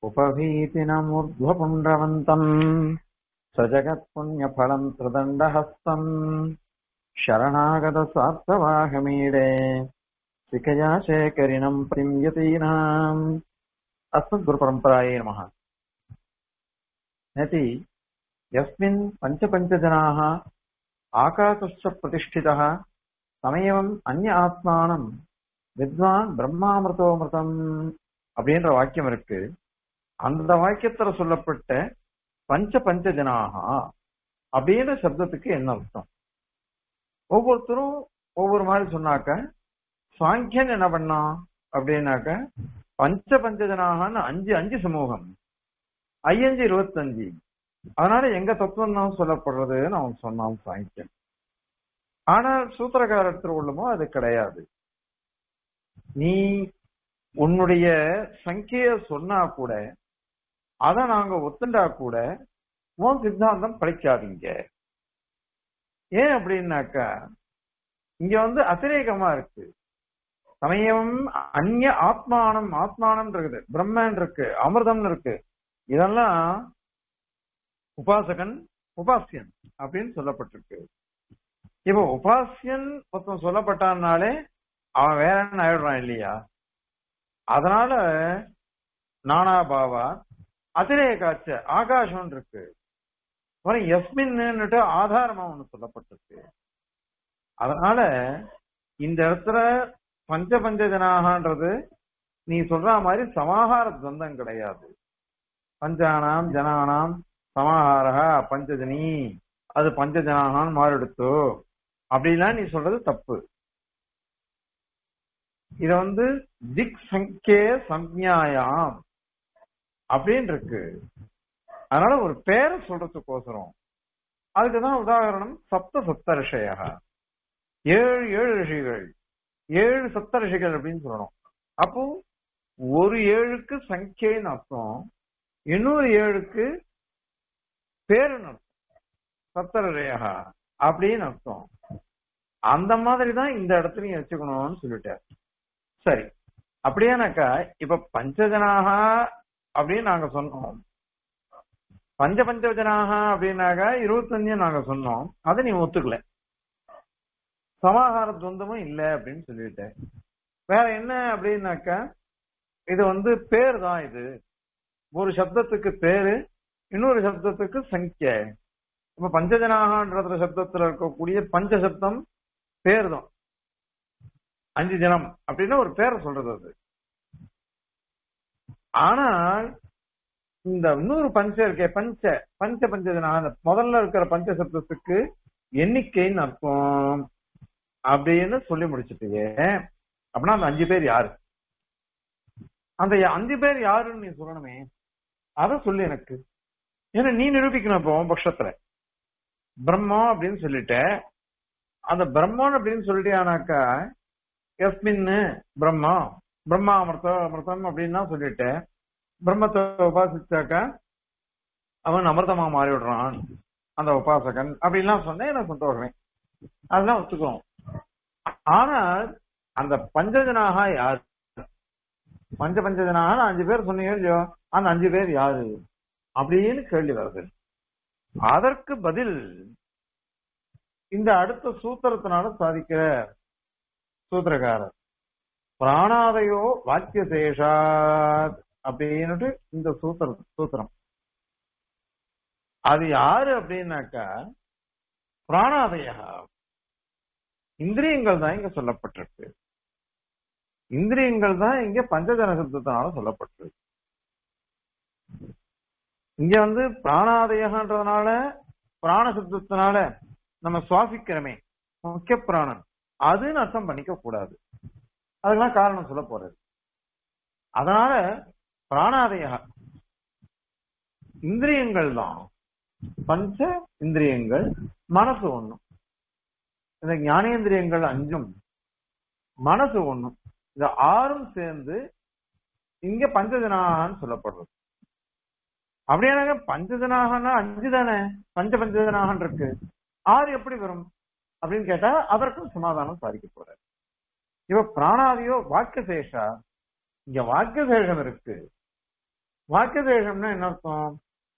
उपभीतिनमूर्ध्वपुण्ड्रवन्तम् सजगत्पुण्यफलम् त्रिदण्डहस्तम् शरणागतस्वार्थवाहमीडे शिखया शेखरिणम् प्रियतीनाम् अस्मद्गुरुपरम्परायै नमः नति यस्मिन् पञ्चपञ्चजनाः आकाशश्च प्रतिष्ठितः சமயம் அந்நிய ஆத்மானம் வித்வான் பிரம்மாமிருதோமிருதம் அப்படின்ற வாக்கியம் இருக்கு அந்த வாக்கியத்துல சொல்லப்பட்ட பஞ்ச பஞ்ச ஜனாகா அப்படின்ற சப்தத்துக்கு என்ன அர்த்தம் ஒவ்வொருத்தரும் ஒவ்வொரு மாதிரி சொன்னாக்க சாங்கியன் என்ன பண்ணா அப்படின்னாக்க பஞ்ச பஞ்ச ஜனாகன்னு அஞ்சு அஞ்சு சமூகம் ஐயஞ்சு இருபத்தஞ்சு அதனால எங்க தத்துவம் தான் சொல்லப்படுறதுன்னு அவன் சொன்னான் சாங்கியன் ஆனால் சூத்திரக்காரர் திருவள்ளுமோ அது கிடையாது நீ உன்னுடைய சங்கைய சொன்னா கூட அத நாங்க ஒத்துண்டா கூட உன் சித்தாந்தம் படிக்காதீங்க ஏன் அப்படின்னாக்கா இங்க வந்து அசிரேகமா இருக்கு சமயம் அந்நிய ஆத்மானம் ஆத்மானம் இருக்குது பிரம்மன் இருக்கு அமிர்தம் இருக்கு இதெல்லாம் உபாசகன் உபாசியன் அப்படின்னு சொல்லப்பட்டிருக்கு இப்போ உபாசியன் ஒருத்தன் சொல்லப்பட்டான்னாலே அவன் வேற என்ன ஆயிடுறான் இல்லையா அதனால நானாபாவா அதிரே காட்ச ஆகாசம் இருக்கு அப்புறம் எஸ்மின்னுட்டு ஆதாரமா ஒண்ணு சொல்லப்பட்டிருக்கு அதனால இந்த இடத்துல பஞ்ச பஞ்ச ஜனாகன்றது நீ சொல்ற மாதிரி சமாகார துவந்தம் கிடையாது பஞ்சானாம் ஜனானாம் சமாஹாரா பஞ்சஜனி அது பஞ்சஜனாகான்னு மாறிடுத்தோ அப்படிலாம் நீ சொல்றது தப்பு இத வந்து திக் சங்கே சம்ஞாயாம் அப்படின்னு இருக்கு அதனால ஒரு பேரை சொல்றதுக்கோசரம் அதுக்குதான் உதாரணம் சப்த சப்த ரிஷய ஏழு ஏழு ரிஷிகள் ஏழு சப்த ரிஷிகள் அப்படின்னு சொல்லணும் அப்போ ஒரு ஏழுக்கு சங்கேன்னு அர்த்தம் இன்னொரு ஏழுக்கு பேருன்னு அர்த்தம் சப்தரையா அப்படின்னு அர்த்தம் அந்த மாதிரி தான் இந்த இடத்துலயும் வச்சுக்கணும்னு சொல்லிட்டார் சரி அப்படியானாக்கா இப்ப பஞ்சஜனாக அப்படின்னு நாங்க சொன்னோம் பஞ்ச பஞ்சஜனாக அப்படின்னாக்கா இருபத்தஞ்சு நாங்க சொன்னோம் அதை நீ ஒத்துக்கல சமாகார துவந்தமும் இல்ல அப்படின்னு சொல்லிட்டேன் வேற என்ன அப்படின்னாக்கா இது வந்து பேர் தான் இது ஒரு சப்தத்துக்கு பேரு இன்னொரு சப்தத்துக்கு சங்கிய இப்ப பஞ்சஜனாகன்ற சப்தத்துல இருக்கக்கூடிய பஞ்ச சப்தம் பேர் தான் அஞ்சு ஜனம் அப்படின்னு ஒரு பேரை சொல்றது அது ஆனால் இந்த இன்னொரு பஞ்ச இருக்கே பஞ்ச பஞ்ச பஞ்சஜனாக முதல்ல இருக்கிற பஞ்ச சப்தத்துக்கு எண்ணிக்கைன்னு அர்த்தம் அப்படின்னு சொல்லி முடிச்சுட்டீங்க அப்படின்னா அந்த அஞ்சு பேர் யாரு அந்த அஞ்சு பேர் யாருன்னு நீ சொல்லணுமே அத சொல்லு எனக்கு ஏன்னா நீ நிரூபிக்கணும் இப்போ உன் பட்சத்துல பிரம்மா அப்படின்னு சொல்லிட்ட அந்த பிரம்மன் அப்படின்னு சொல்லிட்டியானாக்கா எஸ்மின்னு பிரம்மா பிரம்மா அமிர்தம் அமிர்தம் அப்படின்னு தான் சொல்லிட்டேன் பிரம்மத்தை உபாசிச்சாக்கா அவன் அமிர்தமா மாறி விடுறான் அந்த உபாசகன் அப்படின்லாம் சொன்னேன் எனக்கு சந்தோஷமே அதெல்லாம் ஒத்துக்கிறோம் ஆனால் அந்த பஞ்சஜனாக யாரு பஞ்ச பஞ்சஜனாக அஞ்சு பேர் சொன்னீங்க இல்லையோ அந்த அஞ்சு பேர் யாரு அப்படின்னு கேள்வி வருது அதற்கு பதில் இந்த அடுத்த சூத்திரத்தினால சாதிக்கிற சூத்திரக்காரர் பிராணாதையோ வாக்கிய சேஷாத் அப்படின்னுட்டு இந்த சூத்திர சூத்திரம் அது யாரு அப்படின்னாக்கா பிராணாதயா இந்திரியங்கள் தான் இங்க சொல்லப்பட்டிருக்கு இந்திரியங்கள் தான் இங்க பஞ்சஜன சப்தத்தினால சொல்லப்பட்டிருக்கு இங்க வந்து பிராணாதயன்றதுனால பிராண சப்தத்தினால நம்ம சுவாசிக்கிறோமே முக்கிய பிராணன் அதுன்னு அர்த்தம் பண்ணிக்க கூடாது அதுக்கெல்லாம் காரணம் சொல்ல போறது அதனால பிராணாதய இந்திரியங்கள் தான் பஞ்ச இந்திரியங்கள் மனசு ஒண்ணும் இந்த ஞானேந்திரியங்கள் அஞ்சும் மனசு ஒண்ணும் இந்த ஆறும் சேர்ந்து இங்க பஞ்சஜனாகன்னு சொல்லப்படுறது அப்படியானாக்க பஞ்சஜனாகனா அஞ்சு தானே பஞ்ச பஞ்சஜனாகன் இருக்கு ஆறு எப்படி வரும் அப்படின்னு கேட்டா அதற்கும் சமாதானம் சாதிக்க போறாரு இவ பிராணாதியோ வாக்கிய சேஷா இங்க வாக்கிய சேஷம் இருக்கு வாக்கிய சேஷம்னா என்ன அர்த்தம்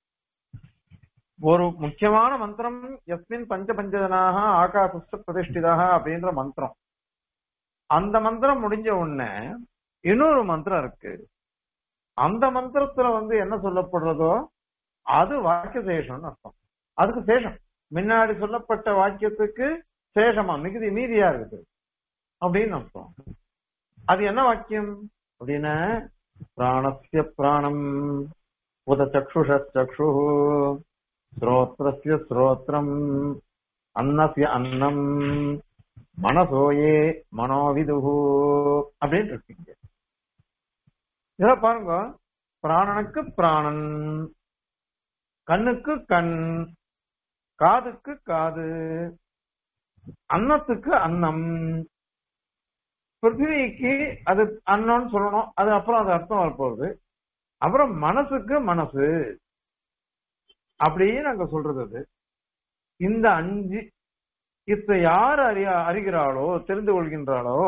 ஒரு முக்கியமான மந்திரம் எஸ்மின் பஞ்ச பஞ்சதனாக ஆகாசஸ்த பிரதிஷ்டிதாக அப்படின்ற மந்திரம் அந்த மந்திரம் முடிஞ்ச உடனே இன்னொரு மந்திரம் இருக்கு அந்த மந்திரத்துல வந்து என்ன சொல்லப்படுறதோ அது வாக்கிய சேஷம்னு அர்த்தம் அதுக்கு சேஷம் முன்னாடி சொல்லப்பட்ட வாக்கியத்துக்கு சேஷமா மிகுதி மீதியா இருக்குது அப்படின்னு அர்த்தம் அது என்ன வாக்கியம் அப்படின்னா பிராணஸ்ய பிராணம் உத சக்ஷுஷ சக்ஷு ஸ்ரோத்ரஸ்ய ஸ்ரோத்ரம் அன்னஸ்ய அன்னம் மனசோயே மனோவிதுகு அப்படின்னு இருக்கீங்க இத பாருங்க பிராணனுக்கு பிராணன் கண்ணுக்கு கண் காதுக்கு காது அன்னத்துக்கு அன்னம் பிருத்திவிக்கு அது அன்னம்னு சொல்லணும் அது அப்புறம் அது அர்த்தம் வரப்போகுது அப்புறம் மனசுக்கு மனசு அப்படியே நாங்க சொல்றது அது இந்த அஞ்சு இத்த யார் அறிய அறிகிறாளோ தெரிந்து கொள்கின்றாளோ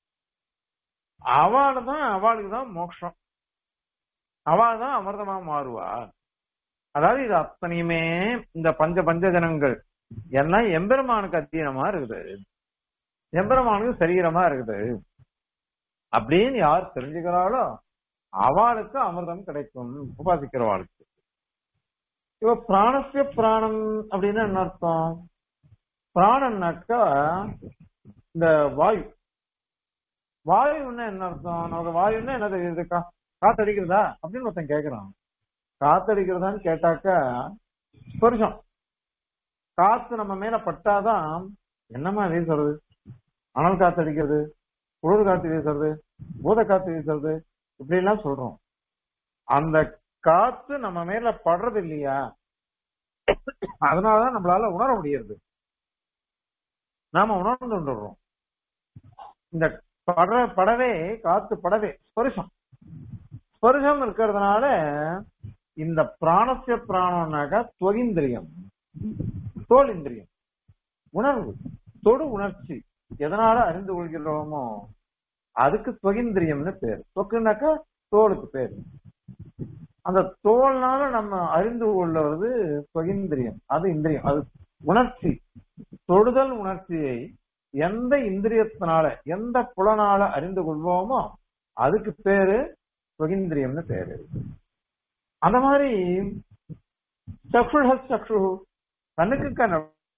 அவள் தான் அவளுக்கு தான் மோட்சம் அவள் தான் அமிர்தமா மாறுவா அதாவது இது அத்தனையுமே இந்த பஞ்ச பஞ்சஜனங்கள் எல்லாம் எம்பெருமானுக்கு அத்தீனமா இருக்குது எம்பெருமானுக்கு சரீரமா இருக்குது அப்படின்னு யார் தெரிஞ்சுக்கிறாளோ அவளுக்கு அமிர்தம் கிடைக்கும் உபாசிக்கிறவாளுக்கு இவ பிராணசிய பிராணம் அப்படின்னு என்ன அர்த்தம் பிராணம்னாக்கா இந்த வாயு வாயுன்னா என்ன அர்த்தம் நமக்கு வாயுன்னா என்ன தெரியுதுக்கா காத்தடிக்கிறதா அப்படின்னு ஒருத்தன் கேக்குறான் காத்தடிக்கிறதான்னு கேட்டாக்கா ஸ்பர்ஷம் காத்து நம்ம மேல பட்டாதான் என்னமா வீசுறது அனல் காத்து அடிக்கிறது குளிர் காத்து வீசுறது பூத காத்து வீசுறது இப்படி எல்லாம் சொல்றோம் அந்த காத்து நம்ம மேல படுறது இல்லையா அதனாலதான் நம்மளால உணர முடியறது நாம உணர்ந்து கொண்டுடுறோம் இந்த பட படவே காத்து படவே ஸ்பர்ஷம் ஸ்பர்ஷம் இருக்கிறதுனால இந்த பிராணசிய பிராணம்னாக்கா துவகிந்திரியம் தோல் இந்திரியம் உணர்வு தொடு உணர்ச்சி எதனால அறிந்து கொள்கிறோமோ அதுக்கு துவகிந்திரியம்னு பேர் தொக்குனாக்கா தோலுக்கு பேர் அந்த தோல்னால நம்ம அறிந்து கொள்வது துவகிந்திரியம் அது இந்திரியம் அது உணர்ச்சி தொடுதல் உணர்ச்சியை எந்த இந்திரியத்தினால எந்த புலனால அறிந்து கொள்வோமோ அதுக்கு பேரு சுகிந்திரியம்னு பேரு அந்த மாதிரி சக்ஷுஷ சக்ஷு கண்ணுக்கு கண்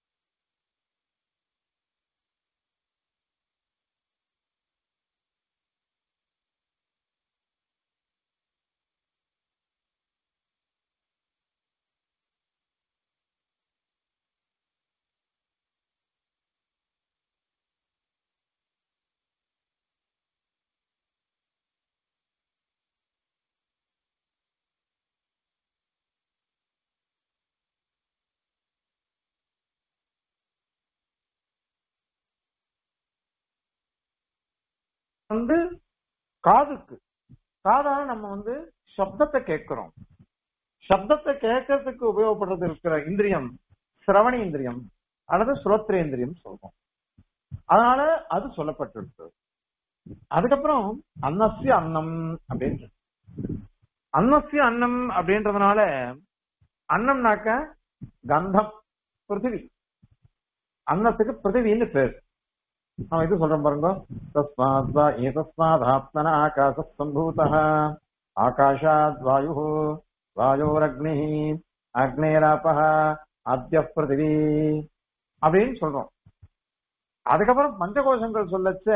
வந்து காதுக்கு காதால நம்ம வந்து சப்தத்தை கேட்கிறோம் சப்தத்தை கேட்கறதுக்கு உபயோகப்படுறது இருக்கிற இந்திரியம் சிரவண இந்திரியம் அல்லது சுரோத்திரேந்திரியம் சொல்றோம் அதனால அது சொல்லப்பட்டிருக்கு அதுக்கப்புறம் அன்னசிய அன்னம் அப்படின்னு அன்னசிய அன்னம் அப்படின்றதுனால அன்னம்னாக்க கந்தம் பிருத்திவி அன்னத்துக்கு பிருத்திவின்னு பேர் நம்ம இது சொல்றோம் பாருங்க தஸ்மாத் வா ஏதஸ்மாத் ஆத்மன ஆகாச சம்பூத ஆகாஷாத் வாயு வாயோரக்னி அக்னேராப அத்திய பிருத்திவி அப்படின்னு சொல்றோம் அதுக்கப்புறம் பஞ்சகோஷங்கள் சொல்லச்ச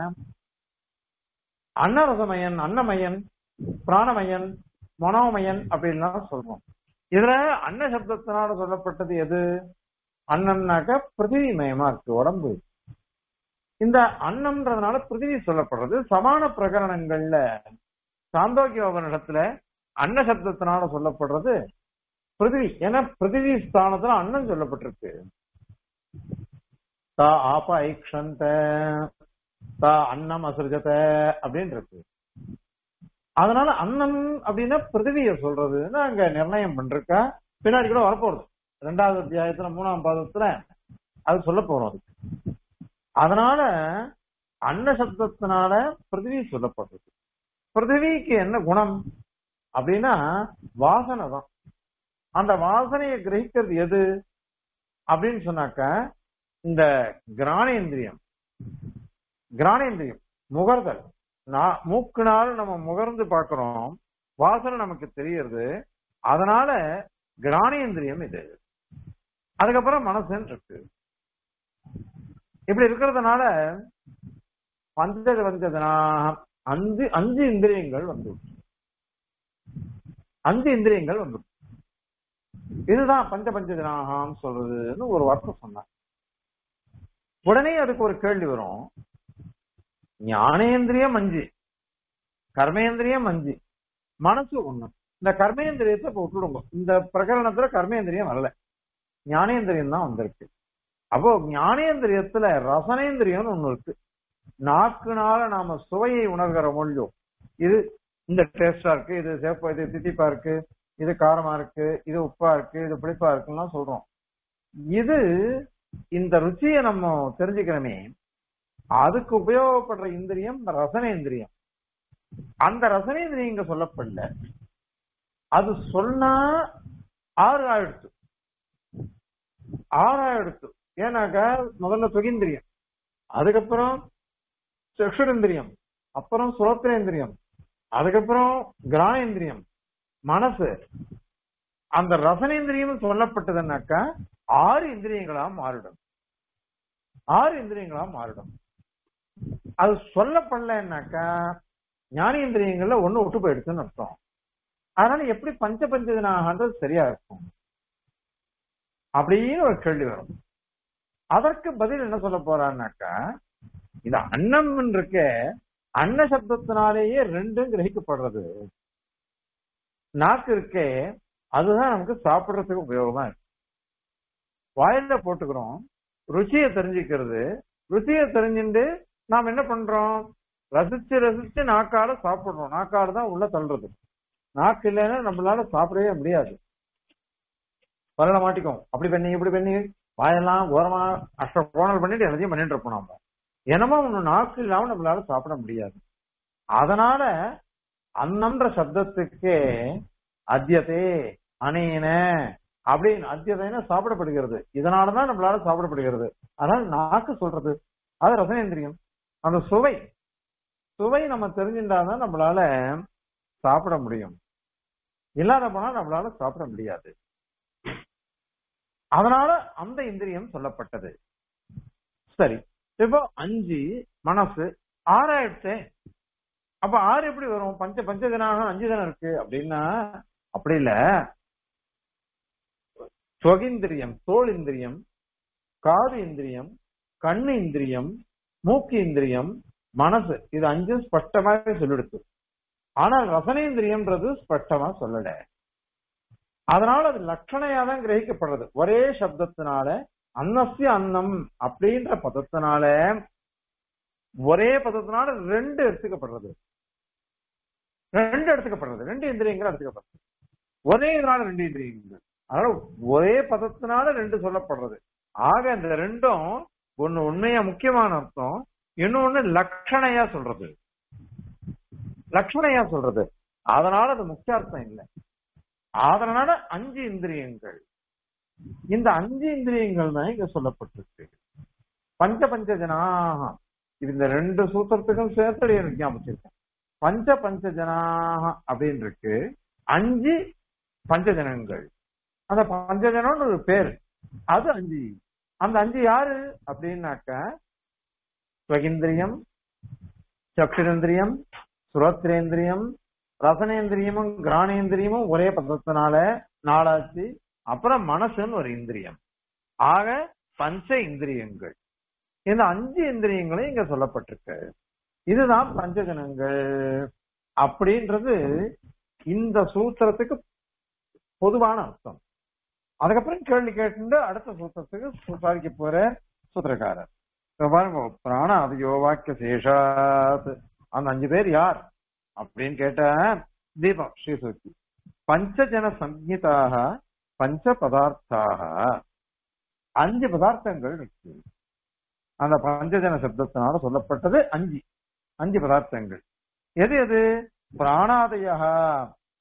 அன்னரசமயன் அன்னமயன் பிராணமயன் மனோமயன் அப்படின்லாம் சொல்றோம் இதுல அன்ன சப்தத்தினால சொல்லப்பட்டது எது அன்னம்னாக்க பிருத்திவி மயமா இருக்கு உடம்பு இந்த அன்னம்ன்றதுனால பிருத்திவி சொல்லப்படுறது சமான பிரகரணங்கள்ல சாந்தோக்கிய உபனிடத்துல அன்ன சப்தத்தினால சொல்லப்படுறது பிருத்திவி ஏன்னா பிருத்திவி ஸ்தானத்துல அன்னம் சொல்லப்பட்டிருக்கு தா ஆப ஐக்ஷந்த தா அன்னம் அசிருஜத அப்படின்னு இருக்கு அதனால அன்னம் அப்படின்னா பிருத்திவிய சொல்றதுன்னு அங்க நிர்ணயம் பண்றக்கா பின்னாடி கூட வரப்போறது ரெண்டாவது அத்தியாயத்துல மூணாம் பாதத்துல அது சொல்ல போறோம் அதுக்கு அதனால அன்ன சப்தத்தினால பிருத்திவி சொல்லப்படுறது பிருத்திவிக்கு என்ன குணம் அப்படின்னா வாசனை தான் அந்த வாசனையை கிரகிக்கிறது எது அப்படின்னு சொன்னாக்க இந்த கிராணேந்திரியம் கிராணேந்திரியம் முகர்தல் நா- மூக்குனால நம்ம முகர்ந்து பார்க்கிறோம் வாசனை நமக்கு தெரியறது அதனால கிராணேந்திரியம் இது அதுக்கப்புறம் மனசுன்னு இருக்கு இப்படி இருக்கிறதுனால பஞ்ச பஞ்சதனா அஞ்சு அஞ்சு இந்திரியங்கள் வந்து அஞ்சு இந்திரியங்கள் வந்து இதுதான் பஞ்ச பஞ்சதனாகான்னு சொல்றதுன்னு ஒரு வார்த்தை சொன்னார் உடனே அதுக்கு ஒரு கேள்வி வரும் ஞானேந்திரியம் அஞ்சு கர்மேந்திரியம் அஞ்சு மனசு ஒண்ணு இந்த கர்மேந்திரியத்தை இப்ப விட்டுடுங்க இந்த பிரகரணத்துல கர்மேந்திரியம் வரல ஞானேந்திரியம் தான் வந்திருக்கு அப்போ ஞானேந்திரியத்துல ரசனேந்திரியம்னு ஒண்ணு இருக்கு நாக்குனால நாம சுவையை உணர்கிற மொழியோ இது இந்த டேஸ்டா இருக்கு இது சேப்பா இது தித்திப்பா இருக்கு இது காரமா இருக்கு இது உப்பா இருக்கு இது புளிப்பா இருக்குன்னு சொல்றோம் இது இந்த ருச்சியை நம்ம தெரிஞ்சுக்கிறோமே அதுக்கு உபயோகப்படுற இந்திரியம் ரசனேந்திரியம் அந்த ரசனேந்திரியம் இங்க சொல்லப்படல அது சொன்னா ஆறு ஆயிடுச்சு ஆறு ஆயிடுச்சு ஏன்னாக்கா முதல்ல சுகேந்திரியம் அதுக்கப்புறம் சக்ஷுரேந்திரியம் அப்புறம் சுரோத்திரேந்திரியம் அதுக்கப்புறம் கிரானேந்திரியம் மனசு அந்த ரசனேந்திரியம் சொல்லப்பட்டதுன்னாக்கா ஆறு இந்திரியங்களா மாறிடும் ஆறு இந்திரியங்களா மாறிடும் அது சொல்லப்படலைன்னாக்கா ஞானேந்திரியங்கள்ல ஒண்ணு விட்டு போயிடுச்சுன்னு அர்த்தம் அதனால எப்படி பஞ்ச பஞ்சதினாகன்றது சரியா இருக்கும் அப்படின்னு ஒரு கேள்வி வரும் அதற்கு பதில் என்ன சொல்ல போறான்னாக்கா இது அன்னம் இருக்க அன்ன சப்தத்தினாலேயே ரெண்டும் கிரகிக்கப்படுறது நாக்கு இருக்கே அதுதான் நமக்கு சாப்பிடுறதுக்கு உபயோகமா இருக்கு வாயில போட்டுக்கிறோம் ருச்சியை தெரிஞ்சுக்கிறது ருச்சியை தெரிஞ்சுட்டு நாம் என்ன பண்றோம் ரசிச்சு ரசிச்சு நாக்கால சாப்பிடுறோம் நாக்கால தான் உள்ள தள்ளுறது நாக்கு இல்லைன்னா நம்மளால சாப்பிடவே முடியாது வரல மாட்டிக்கும் அப்படி பண்ணி இப்படி பண்ணி வாயெல்லாம் ஓரமா அஷ்ட கோணல் பண்ணிட்டு எல்லாத்தையும் பண்ணிட்டு இருப்போம் நாம என்னமோ ஒண்ணு நாக்கு இல்லாம நம்மளால சாப்பிட முடியாது அதனால அன்னம்ன்ற சப்தத்துக்கே அத்தியதே அனேன அப்படின்னு அத்தியதைன சாப்பிடப்படுகிறது இதனாலதான் நம்மளால சாப்பிடப்படுகிறது அதனால நாக்கு சொல்றது அது ரசனேந்திரியம் அந்த சுவை சுவை நம்ம தெரிஞ்சிருந்தாதான் நம்மளால சாப்பிட முடியும் இல்லாத போனா நம்மளால சாப்பிட முடியாது அதனால அந்த இந்திரியம் சொல்லப்பட்டது சரி இப்போ அஞ்சு மனசு ஆறாயிடுச்சே அப்ப ஆறு எப்படி வரும் பஞ்ச பஞ்சதினாக அஞ்சு தானே இருக்கு அப்படின்னா அப்படி இல்ல சொகிந்திரியம் தோல் இந்திரியம் காது இந்திரியம் கண்ணு இந்திரியம் மூக்கு இந்திரியம் மனசு இது அஞ்சும் ஸ்பஷ்டமாக சொல்லிடுச்சு ஆனால் ரசனேந்திரியம்ன்றது ஸ்பஷ்டமா சொல்லல அதனால அது லட்சணையா தான் கிரகிக்கப்படுறது ஒரே சப்தத்தினால அன்னசிய அன்னம் அப்படின்ற பதத்தினால ஒரே பதத்தினால ரெண்டு எடுத்துக்கப்படுறது ரெண்டு எடுத்துக்கப்படுறது ரெண்டு இந்திரியங்கள் எடுத்துக்கப்படுறது ஒரே இதனால ரெண்டு இந்திரியங்கள் அதனால ஒரே பதத்தினால ரெண்டு சொல்லப்படுறது ஆக இந்த ரெண்டும் ஒண்ணு உண்மையா முக்கியமான அர்த்தம் இன்னொன்னு லட்சணையா சொல்றது லட்சணையா சொல்றது அதனால அது முக்கிய அர்த்தம் இல்லை அதனால அஞ்சு இந்திரியங்கள் இந்த அஞ்சு இந்திரியங்கள் தான் இங்க சொல்லப்பட்டிருக்கு பஞ்ச பஞ்ச ஜனாக இது இந்த ரெண்டு சூத்திரத்துக்கும் சேர்த்து எனக்கு ஞாபகம் பஞ்ச பஞ்ச ஜனாக அப்படின்னு இருக்கு அஞ்சு பஞ்சஜனங்கள் அந்த பஞ்சஜனம்னு ஒரு பேர் அது அஞ்சு அந்த அஞ்சு யாரு அப்படின்னாக்க ஸ்வகிந்திரியம் சக்ஷுரேந்திரியம் சுரோத்திரேந்திரியம் ரசனேந்திரியமும் கிராணேந்திரியமும் ஒரே பதத்தினால நாளாச்சு அப்புறம் மனசுன்னு ஒரு இந்திரியம் ஆக பஞ்ச இந்திரியங்கள் இந்த அஞ்சு இந்திரியங்களும் இங்க சொல்லப்பட்டிருக்கு இதுதான் பஞ்சஜனங்கள் அப்படின்றது இந்த சூத்திரத்துக்கு பொதுவான அர்த்தம் அதுக்கப்புறம் கேள்வி கேட்டு அடுத்த சூத்திரத்துக்கு விசாரிக்க போற சூத்திரக்காரர் இப்ப பாருங்க பிராண அதிகோ வாக்கிய சேஷாத் அந்த அஞ்சு பேர் யார் அப்படின்னு கேட்ட தீபம் ஸ்ரீசூக்கி பஞ்சஜன சம்ஹிதாக பஞ்ச பதார்த்தாக அஞ்சு பதார்த்தங்கள் இருக்கு அந்த பஞ்சஜன சப்தத்தினால சொல்லப்பட்டது அஞ்சு அஞ்சு பதார்த்தங்கள் எது எது பிராணாதயா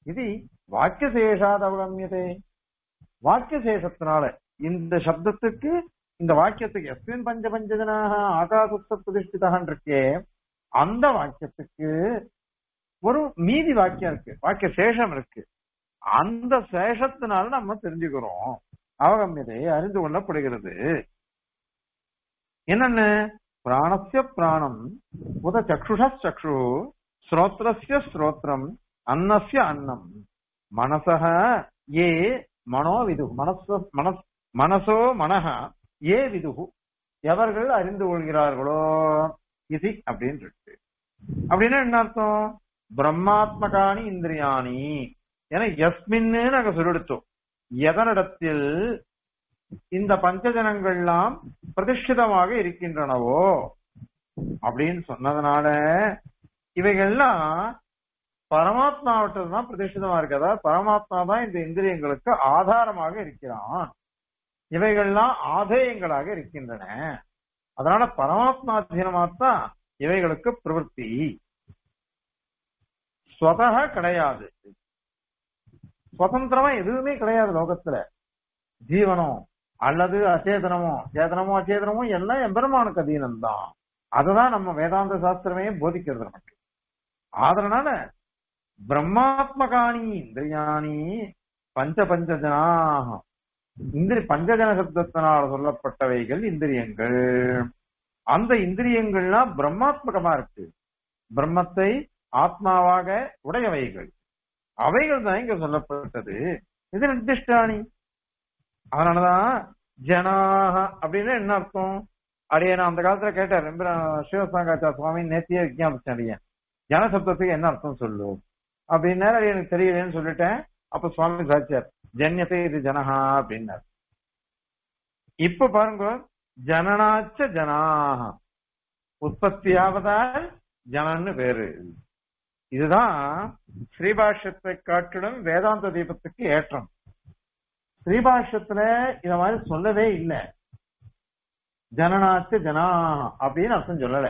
இது வாக்கியசேஷாத் அவகமியதே வாக்கியசேஷத்தினால இந்த சப்தத்துக்கு இந்த வாக்கியத்துக்கு எஸ்மின் பஞ்ச பஞ்சஜனாக ஆகாசுத்த பிரதிஷ்டிதான் இருக்கே அந்த வாக்கியத்துக்கு ஒரு மீதி வாக்கியம் இருக்கு வாக்கிய சேஷம் இருக்கு அந்த சேஷத்தினால நம்ம தெரிஞ்சுக்கிறோம் அவகமியதை அறிந்து கொள்ளப்படுகிறது என்னென்ன பிராணஸ்ய பிராணம் உத சக்ஷுஷ சக்ஷு ஸ்ரோத்ரஸ்ய ஸ்ரோத்ரம் அன்னஸ்ய அன்னம் மனசக ஏ மனோ விது மனச மனஸ் மனசோ மனஹ ஏ விதுகு எவர்கள் அறிந்து கொள்கிறார்களோ இது அப்படின்னு இருக்கு அப்படின்னா என்ன அர்த்தம் பிரம்மாத்மகானி இந்திரியாணி ஏன்னா எஸ்மின்னு நாங்க சொல்லிடுத்தோம் எதனிடத்தில் இந்த பஞ்சஜனங்கள்லாம் பிரதிஷ்டிதமாக இருக்கின்றனவோ அப்படின்னு சொன்னதுனால இவைகள்லாம் பரமாத்மாவற்றில் தான் பிரதிஷ்டிதமா இருக்கதா பரமாத்மா தான் இந்த இந்திரியங்களுக்கு ஆதாரமாக இருக்கிறான் இவைகள்லாம் ஆதேயங்களாக இருக்கின்றன அதனால பரமாத்மாதீனமாத்தான் இவைகளுக்கு பிரவൃத்தி ஸ்வதக கிடையாது சுதந்திரமா எதுவுமே கிடையாது லோகத்துல ஜீவனோ அல்லது அச்சேதனமோ சேதனமோ அச்சேதனமோ எல்லாம் எம்பெருமானுக்கு அதீனம் தான் அதுதான் நம்ம வேதாந்த சாஸ்திரமே போதிக்கிறது நமக்கு அதனால பிரம்மாத்மகாணி இந்திரியாணி பஞ்ச பஞ்சஜனாக இந்திரி பஞ்சஜன சப்தத்தினால் சொல்லப்பட்டவைகள் இந்திரியங்கள் அந்த இந்திரியங்கள்லாம் பிரம்மாத்மகமா இருக்கு பிரம்மத்தை ஆத்மாவாக உடையவைகள் அவைகள் தான் இங்க சொல்லப்பட்டது இது நிர்திஷ்டாணி அதனாலதான் ஜனாக அப்படின்னு என்ன அர்த்தம் அடியே நான் அந்த காலத்துல கேட்டேன் ரொம்ப சிவசாங்காச்சா சுவாமி நேத்தியே விஜயாபிச்சேன் அடியேன் ஜனசப்தத்துக்கு என்ன அர்த்தம் சொல்லு அப்படின்னா அது எனக்கு தெரியலன்னு சொல்லிட்டேன் அப்ப சுவாமி சாச்சியார் ஜன்யத்தை இது ஜனஹா அப்படின்னார் இப்ப பாருங்க ஜனனாச்ச ஜனாக உற்பத்தியாவதால் ஜனன்னு பேரு இதுதான் ஸ்ரீபாஷ்யத்தை காட்டிலும் வேதாந்த தீபத்துக்கு ஏற்றம் ஸ்ரீபாஷ்யத்துல இத மாதிரி சொல்லவே இல்லை ஜனநாச்சு ஜனா அப்படின்னு அர்த்தம் சொல்லல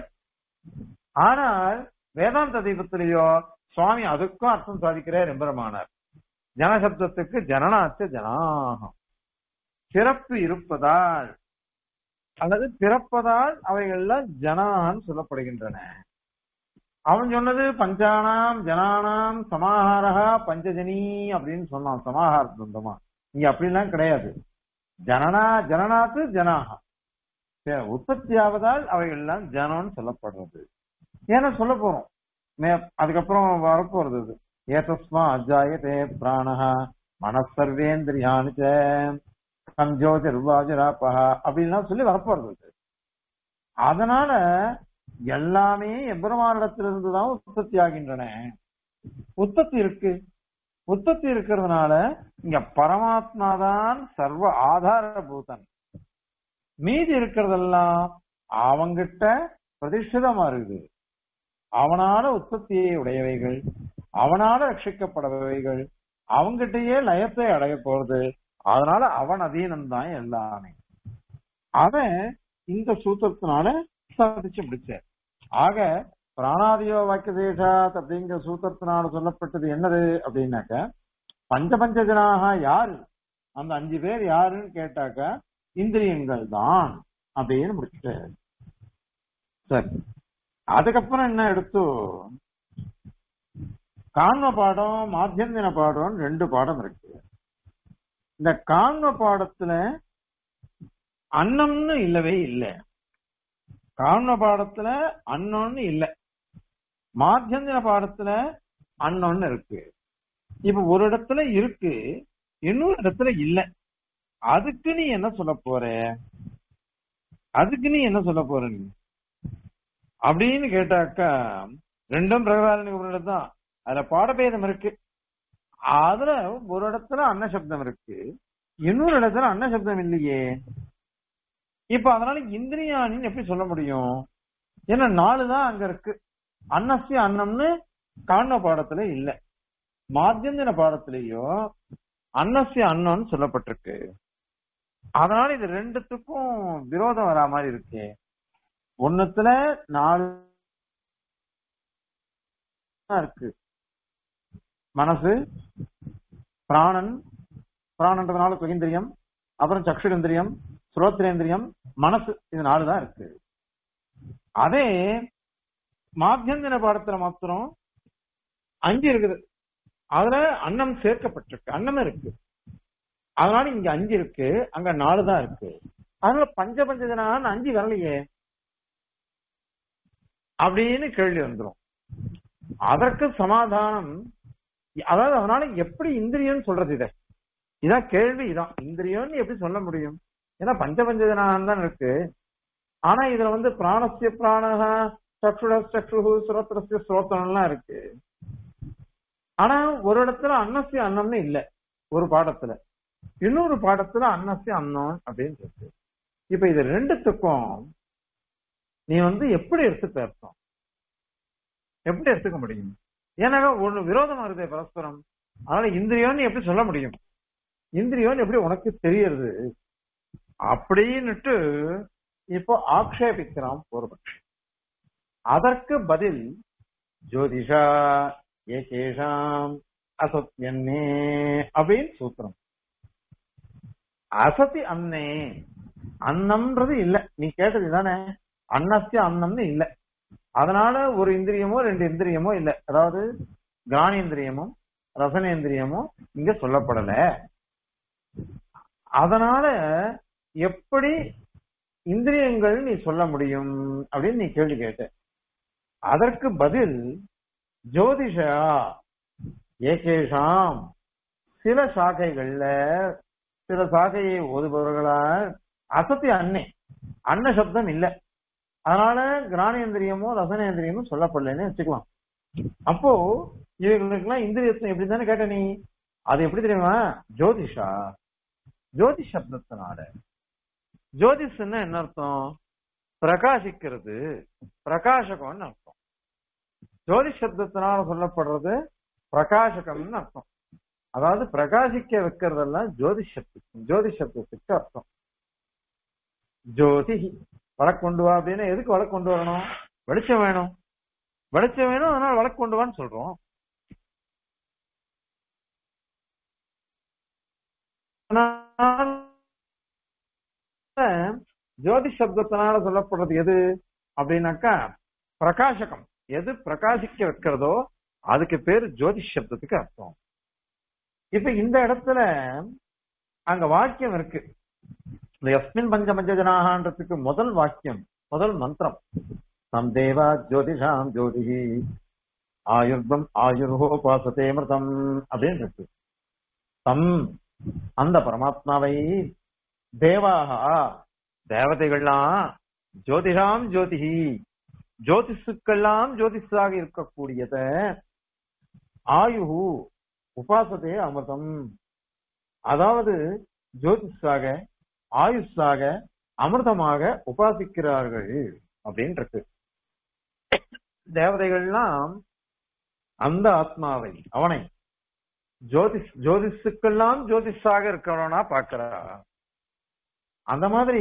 ஆனால் வேதாந்த தீபத்திலேயோ சுவாமி அதுக்கும் அர்த்தம் சாதிக்கிறார் எம்பெருமானார் ஜனசப்தத்துக்கு ஜனநாச்ச ஜனாகம் சிறப்பு இருப்பதால் அல்லது பிறப்பதால் அவைகள்லாம் ஜனான்னு சொல்லப்படுகின்றன அவன் சொன்னது பஞ்சானாம் ஜனானாம் சமாஹாரா பஞ்சஜனி அப்படின்னு சொன்னான் சமாஹார சொந்தமா இங்க அப்படிலாம் கிடையாது ஜனனா ஜனநாத்து ஜனாகா உற்பத்தி ஆவதால் அவைகள் எல்லாம் ஜனம்னு சொல்லப்படுறது ஏன்னா சொல்ல போறோம் மே- அதுக்கப்புறம் வரப்போறது இது ஏதஸ்மா அஜாயதே பிராணஹ மனசர்வேந்திரியானு சஞ்சோதிர்வாஜராப்பா அப்படின்லாம் சொல்லி வரப்போறது இது. அதனால எல்லாமே எம்பெருமானிடத்திலிருந்து தான் உற்பத்தி ஆகின்றன உற்பத்தி இருக்கு உற்பத்தி இருக்கிறதுனால இங்க பரமாத்மா தான் சர்வ ஆதாரபூதன் மீதி இருக்கிறதெல்லாம் அவங்கிட்ட பிரதிஷ்டிதமா இருக்குது அவனால உற்பத்தியை உடையவைகள் அவனால ரட்சிக்கப்படவைகள் அவங்கிட்டயே லயத்தை அடைய போறது அதனால அவன் அதீனம்தான் எல்லாமே அவன் இந்த சூத்திரத்தினால சாதிச்சு முடிச்சார் ஆக பிராணாதியோ வாக்கியதேசாத் அப்படிங்கிற சூத்திரத்தினால சொல்லப்பட்டது என்னது அப்படின்னாக்க பஞ்ச பஞ்சஜனாக யாரு அந்த அஞ்சு பேர் யாருன்னு கேட்டாக்க இந்திரியங்கள் தான் அப்படின்னு முடிச்சுட்டாரு சரி அதுக்கப்புறம் என்ன எடுத்து காண்ம பாடம் மாத்தியந்தின பாடம் ரெண்டு பாடம் இருக்கு இந்த காண்ம பாடத்துல அன்னம்னு இல்லவே இல்லை காண்ம பாடத்துல அன்னம்னு இல்லை மாத்தியந்தின பாடத்துல அன்னம்னு இருக்கு இப்ப ஒரு இடத்துல இருக்கு இன்னொரு இடத்துல இல்ல அதுக்கு நீ என்ன சொல்ல போற அதுக்கு நீ என்ன சொல்ல போற நீ அப்படின்னு கேட்டாக்கா ரெண்டும் பிரகதாரணிக தான் அதுல பாடபேதம் இருக்கு அதுல ஒரு இடத்துல அன்ன சப்தம் இருக்கு இன்னொரு இடத்துல அன்ன சப்தம் இல்லையே இப்ப அதனால இந்திரியானின்னு எப்படி சொல்ல முடியும் ஏன்னா நாலு தான் அங்க இருக்கு அன்னசிய அன்னம்னு காண பாடத்துல இல்ல மாத்தியந்தின பாடத்திலேயோ அன்னசிய அன்னம்னு சொல்லப்பட்டிருக்கு அதனால இது ரெண்டுத்துக்கும் விரோதம் வரா மாதிரி இருக்கு ஒண்ணுத்துல நாலு தான் இருக்கு மனசு பிராணன் பிராணன்றதுனால குகிந்திரியம் அப்புறம் சக்ஷுரேந்திரியம் சுரோத்திரேந்திரியம் மனசு இது நாலு தான் இருக்கு அதே மாத்தியந்தின பாடத்துல மாத்திரம் அஞ்சு இருக்குது அதுல அன்னம் சேர்க்கப்பட்டிருக்கு அன்னம் இருக்கு அதனால இங்க அஞ்சு இருக்கு அங்க நாலு தான் இருக்கு அதனால பஞ்ச பஞ்சஜனான்னு அஞ்சு வரலையே அப்படின்னு கேள்வி வந்துரும் அதற்கு சமாதானம் அதாவது அதனால எப்படி இந்திரியம்னு சொல்றது இத இதான் கேள்வி இதான் இந்திரியம்னு எப்படி சொல்ல முடியும் ஏன்னா பஞ்ச பஞ்சஜனான் தான் இருக்கு ஆனா இதுல வந்து பிராணஸ்ய பிராணஹா சக்ஷுட சக்ஷு சுரோத்திரஸ்ய ஸ்ரோத்திரம்லாம் இருக்கு ஆனா ஒரு இடத்துல அன்னசிய அன்னம்னு இல்ல ஒரு பாடத்துல இன்னொரு பாடத்துல அன்னசிய அன்னம் அப்படின்னு இருக்கு இப்ப இது ரெண்டுத்துக்கும் நீ வந்து எப்படி எடுத்துக்க அர்த்தம் எப்படி எடுத்துக்க முடியும் ஏன்னா ஒண்ணு விரோதமா இருக்குதே பரஸ்பரம் அதனால இந்திரியோன்னு எப்படி சொல்ல முடியும் இந்திரியோன்னு எப்படி உனக்கு தெரியறது அப்படின்னுட்டு இப்போ ஆக்ஷேபிக்கிறான் பூர்வபக்ஷி அதற்கு பதில் ஜோதிஷா ஏகேஷாம் அசத்யன்னே அப்படின்னு சூத்திரம் அசதி அன்னே அன்னம்ன்றது இல்ல நீ கேட்டது தானே அன்னஸ்ய அன்னம்னு இல்ல அதனால ஒரு இந்திரியமோ ரெண்டு இந்திரியமோ இல்ல அதாவது கிரானேந்திரியமும் ரசனேந்திரியமும் இங்க சொல்லப்படல அதனால எப்படி இந்திரியங்கள் நீ சொல்ல முடியும் அப்படின்னு நீ கேள்வி கேட்ட அதற்கு பதில் ஜோதிஷா ஏகேஷாம் சில சாகைகள்ல சில சாகையை ஓதுபவர்களால் அசத்தி அன்னை அன்ன சப்தம் இல்ல அதனால கிரானேந்திரியமோ ரசனேந்திரியமோ சொல்லப்படலன்னு வச்சுக்கலாம் அப்போ இவங்களுக்கெல்லாம் இந்திரியத்தை எப்படி தானே கேட்ட நீ அது எப்படி தெரியுமா ஜோதிஷா ஜோதிஷ் சப்தத்தினால ஜோதிஷ்னா என்ன அர்த்தம் பிரகாசிக்கிறது பிரகாசகம்னு அர்த்தம் ஜோதிஷ் சப்தத்தினால சொல்லப்படுறது பிரகாசகம்னு அர்த்தம் அதாவது பிரகாசிக்க வைக்கிறதெல்லாம் ஜோதிஷ் சப்தம் ஜோதிஷ் சப்தத்துக்கு அர்த்தம் ஜோதி வழக்கு கொண்டு வா அப்படின்னா எதுக்கு வழக்கு கொண்டு வரணும் வெளிச்சம் வேணும் வெளிச்சம் வேணும் அதனால வழக்கு கொண்டு வான்னு சொல்றோம் ஜோதி சப்தத்தினால சொல்லப்படுறது எது அப்படின்னாக்கா பிரகாசகம் எது பிரகாசிக்க வைக்கிறதோ அதுக்கு பேரு ஜோதிஷ் சப்தத்துக்கு அர்த்தம் இப்ப இந்த இடத்துல அங்க வாக்கியம் இருக்கு இந்த எஸ்மின் பஞ்ச பஞ்சஜனாகன்றதுக்கு முதல் வாக்கியம் முதல் மந்திரம் தம் தேவா ஜோதிஷாம் ஜோதிஹி ஆயுர்வம் ஆயுர்ஹோபாசதே மிருதம் அப்படின்னு இருக்கு தம் அந்த பரமாத்மாவை தேவாக தேவதைகள்லாம் ஜோதிஷாம் ஜோதிஹி ஜோதிஷுக்கெல்லாம் ஜோதிஷாக இருக்கக்கூடியத ஆயுகு உபாசதே அமிர்தம் அதாவது ஜோதிஷாக ஆயுஷாக அமிர்தமாக உபாசிக்கிறார்கள் அப்படின்றது தேவதைகள்லாம் அந்த ஆத்மாவை அவனை ஜோதிஷ் ஜோதிஷுக்கெல்லாம் ஜோதிஷாக இருக்கிறவனா பாக்குறா அந்த மாதிரி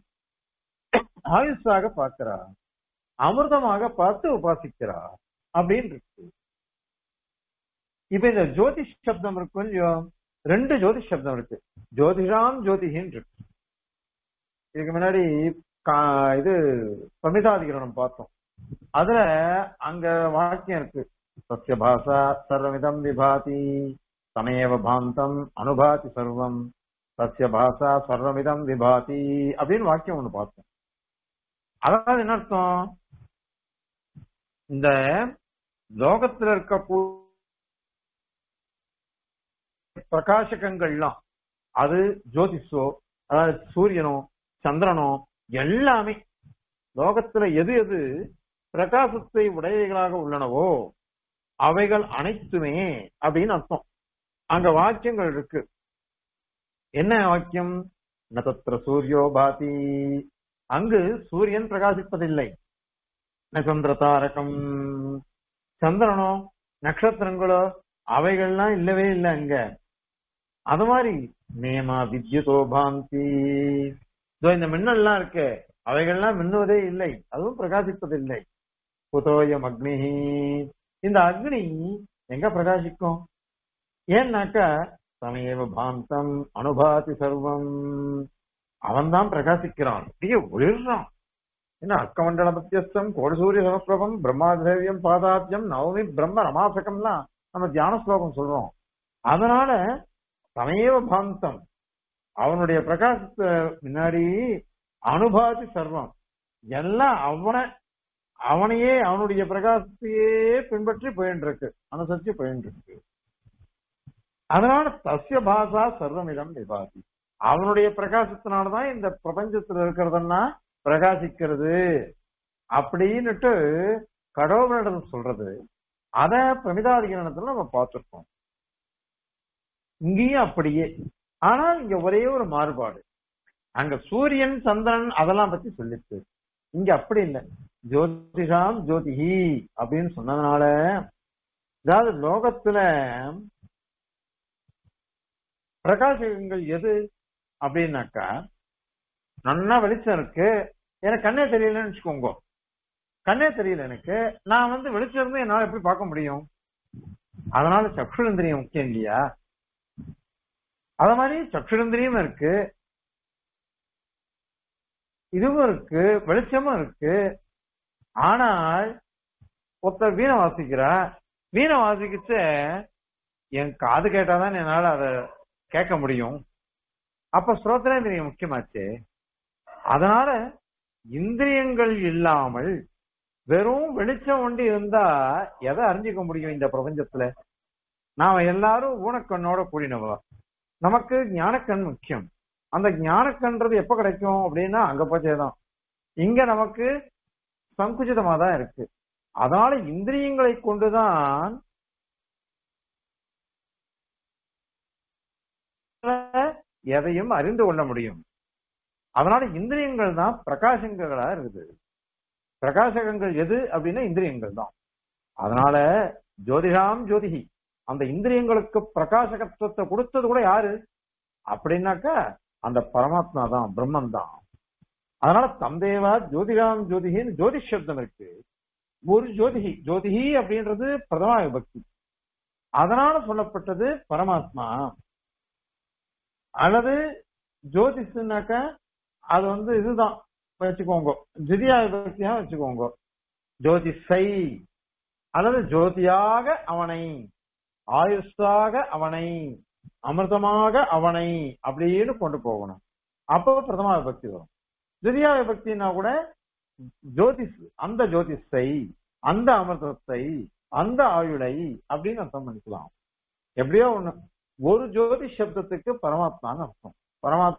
ஆயுஷாக பாக்குறா அமிர்தமாக பார்த்து உபாசிக்கிறா அப்படின்னு இருக்கு இப்ப இந்த ஜோதிஷ் சப்தம் இருக்கு இல்லையோ ரெண்டு ஜோதிஷ் சப்தம் இருக்கு ஜோதிஷாம் ஜோதிகின்னு இருக்கு இதுக்கு முன்னாடி இது சமிதாதிகரணம் பார்த்தோம் அதுல அங்க வாக்கியம் இருக்கு சத்திய பாசா சர்வமிதம் விபாதி சமேவ பாந்தம் அனுபாதி சர்வம் சத்திய பாசா சர்வமிதம் விபாதி அப்படின்னு வாக்கியம் ஒண்ணு பார்த்தோம் அதாவது என்ன அர்த்தம் இந்த லோகத்துல இருக்க பிரகாசகங்கள்லாம் அது ஜோதிஷோ அதாவது சூரியனோ சந்திரனோ எல்லாமே லோகத்துல எது எது பிரகாசத்தை உடையவைகளாக உள்ளனவோ அவைகள் அனைத்துமே அப்படின்னு அர்த்தம் அங்க வாக்கியங்கள் இருக்கு என்ன வாக்கியம் நதத்திர சூரியோ பாதி அங்கு சூரியன் பிரகாசிப்பதில்லை நசந்திர தாரகம் சந்திரனோ நட்சத்திரங்களோ அவைகள்லாம் இல்லவே இல்லை அங்க அது மாதிரி நேமா வித்யுதோ பாந்தி இதோ இந்த மின்னல்லாம் இருக்கு அவைகள்லாம் மின்னுவதே இல்லை அதுவும் பிரகாசிப்பதில்லை புதோயம் அக்னி இந்த அக்னி எங்க பிரகாசிக்கும் ஏன்னாக்கா சமயவ பாந்தம் அனுபாதி சர்வம் அவன் தான் பிரகாசிக்கிறான் அப்படியே ஒளிர்றான் என்ன அர்க்கமண்டல மத்தியஸ்தம் கோடசூரிய சமப்பிரபம் பிரம்மாதிரவியம் பாதாத்தியம் நவமி பிரம்ம ரமாசகம்லாம் நம்ம தியான ஸ்லோகம் சொல்றோம் அதனால சமயவ பாந்தம் அவனுடைய பிரகாசத்தை முன்னாடி அனுபாதி சர்வம் எல்லாம் அவனை அவனையே அவனுடைய பிரகாசத்தையே பின்பற்றி போயிட்டு இருக்கு அனுசரிச்சு போயிட்டு இருக்கு அதனால தஸ்ய பாசா சர்வமிதம் விபாதி அவனுடைய பிரகாசத்தினாலதான் இந்த பிரபஞ்சத்துல இருக்கிறதெல்லாம் பிரகாசிக்கிறது அப்படின்னுட்டு கடவுளிடம் சொல்றது அத பிரமிதாதிகரணத்துல நம்ம பார்த்திருக்கோம் இங்கேயும் அப்படியே ஆனால் இங்க ஒரே ஒரு மாறுபாடு அங்க சூரியன் சந்திரன் அதெல்லாம் பத்தி சொல்லிச்சு இங்க அப்படி இல்லை ஜோதிஷாம் ஜோதிஹி அப்படின்னு சொன்னதுனால அதாவது லோகத்துல பிரகாசகங்கள் எது அப்படின்னாக்கா நல்லா வெளிச்சம் இருக்கு எனக்கு கண்ணே தெரியலன்னு வச்சுக்கோங்க கண்ணே தெரியல எனக்கு நான் வந்து வெளிச்சம் இருந்து என்னால எப்படி பார்க்க முடியும் அதனால சக்ஷுரந்திரியம் முக்கியம் இல்லையா அத மாதிரி சக்ஷுரந்திரியும் இருக்கு இதுவும் இருக்கு வெளிச்சமும் இருக்கு ஆனால் ஒருத்தர் வீணை வாசிக்கிறா வீணை வாசிக்கிச்ச என் காது கேட்டாதான் என்னால அதை கேட்க முடியும் அப்ப ஸ்ரோத்திரேந்திரியம் முக்கியமாச்சு அதனால இந்திரியங்கள் இல்லாமல் வெறும் வெளிச்சம் ஒண்டி இருந்தா எதை அறிஞ்சிக்க முடியும் இந்த பிரபஞ்சத்துல நாம எல்லாரும் ஊனக்கண்ணோட கூடினவா நமக்கு ஞானக்கண் முக்கியம் அந்த ஞானக்கண்றது எப்ப கிடைக்கும் அப்படின்னா அங்க பச்சேதான் இங்க நமக்கு சங்குச்சிதமா தான் இருக்கு அதனால இந்திரியங்களை கொண்டுதான் எதையும் அறிந்து கொள்ள முடியும் அதனால இந்திரியங்கள் தான் பிரகாசங்களா இருக்குது பிரகாசகங்கள் எது அப்படின்னா இந்திரியங்கள் தான் அதனால ஜோதிஷாம் ஜோதிகி அந்த இந்திரியங்களுக்கு பிரகாசகத்துவத்தை கொடுத்தது கூட யாரு அப்படின்னாக்கா அந்த பரமாத்மா தான் பிரம்மன் தான் அதனால தந்தேவா ஜோதிஷாம் ஜோதிகின்னு ஜோதிஷ் சப்தம் இருக்கு ஒரு ஜோதிகி ஜோதிகி அப்படின்றது பிரதமா விபக்தி அதனால சொல்லப்பட்டது பரமாத்மா அல்லது ஜோதிஷனாக்கா அது வந்து இதுதான் வச்சுக்கோங்க திதியா விபக்தியா வச்சுக்கோங்க ஜோதிஷை அல்லது ஜோதியாக அவனை ஆயுஷாக அவனை அமிர்தமாக அவனை அப்படின்னு கொண்டு போகணும் அப்போ பிரதமா விபக்தி வரும் திதியா விபக்தினா கூட ஜோதிஷ் அந்த ஜோதிஷை அந்த அமிர்தத்தை அந்த ஆயுளை அப்படின்னு அர்த்தம் பண்ணிக்கலாம் எப்படியோ ஒண்ணு ஒரு ஜோதி சப்தத்துக்கு பரமாத்மான்னு அர்த்தம் பரமாத்மா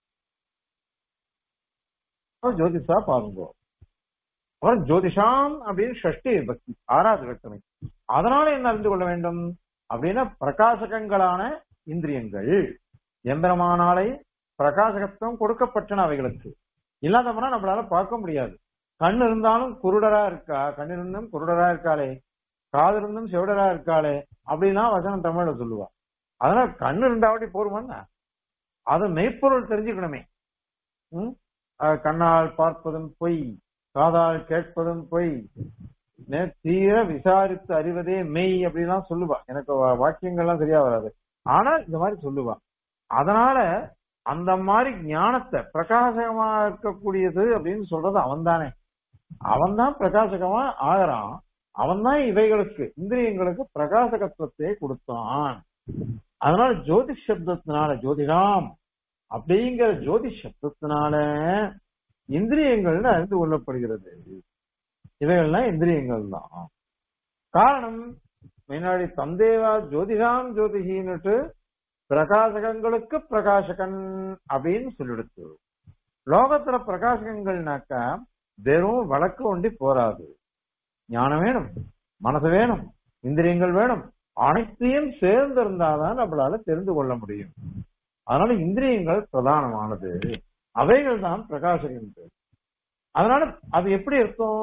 ஜோதிஷா பாருங்க அப்புறம் ஜோதிஷாம் அப்படின்னு ஷஷ்டி விபக்தி ஆறாவது வேற்றுமை அதனால என்ன அறிந்து கொள்ள வேண்டும் அப்படின்னா பிரகாசகங்களான இந்திரியங்கள் எம்பெருமானாலே பிரகாசகத்துவம் கொடுக்கப்பட்டன அவைகளுக்கு இல்லாத போனா நம்மளால பார்க்க முடியாது கண் இருந்தாலும் குருடரா இருக்கா கண் இருந்தும் குருடரா இருக்காளே காது இருந்தும் செவிடரா இருக்காளே அப்படிலாம் வசனம் தமிழ்ல சொல்லுவா அதனால கண் இருந்தாவட்டி போருமான்னா அது மெய்ப்பொருள் தெரிஞ்சுக்கணுமே ம்? அஹ் கண்ணால் பார்ப்பதும் பொய் காதால் கேட்பதும் பொய் நே- தீர விசாரித்து அறிவதே மெய் அப்படிலாம் சொல்லுவா எனக்கு வா- வாக்கியங்கள்லாம் சரியா வராது ஆனா இந்த மாதிரி சொல்லுவா அதனால அந்த மாதிரி ஞானத்தை பிரகாசகமா இருக்கக்கூடியது அப்படின்னு சொல்றது அவன்தானே அவன்தான் பிரகாசகமா ஆகிறான் அவன்தான் இவைகளுக்கு இந்திரியங்களுக்கு பிரகாசகத்துவத்தை கொடுத்தான் அதனால ஜோதிஷ் சப்தத்தினால ஜோதிடாம் அப்படிங்கிற ஜோதிஷ் சப்தத்தினால இந்திரியங்கள்னு அறிந்து கொள்ளப்படுகிறது இவைகள்லாம் இந்திரியங்கள் தான் காரணம் முன்னாடி தந்தேவா ஜோதிஷாம் ஜோதிகின்னுட்டு பிரகாசகங்களுக்கு பிரகாசகன் அப்படின்னு சொல்லிடுச்சு லோகத்துல பிரகாசகங்கள்னாக்கா வெறும் வழக்கு ஒண்டி போராது ஞானம் வேணும் மனசு வேணும் இந்திரியங்கள் வேணும் அனைத்தையும் சேர்ந்து இருந்தாதான் நம்மளால தெரிந்து கொள்ள முடியும் அதனால இந்திரியங்கள் பிரதானமானது அவைகள் தான் பிரகாசகங்கள் அதனால அது எப்படி இருக்கும்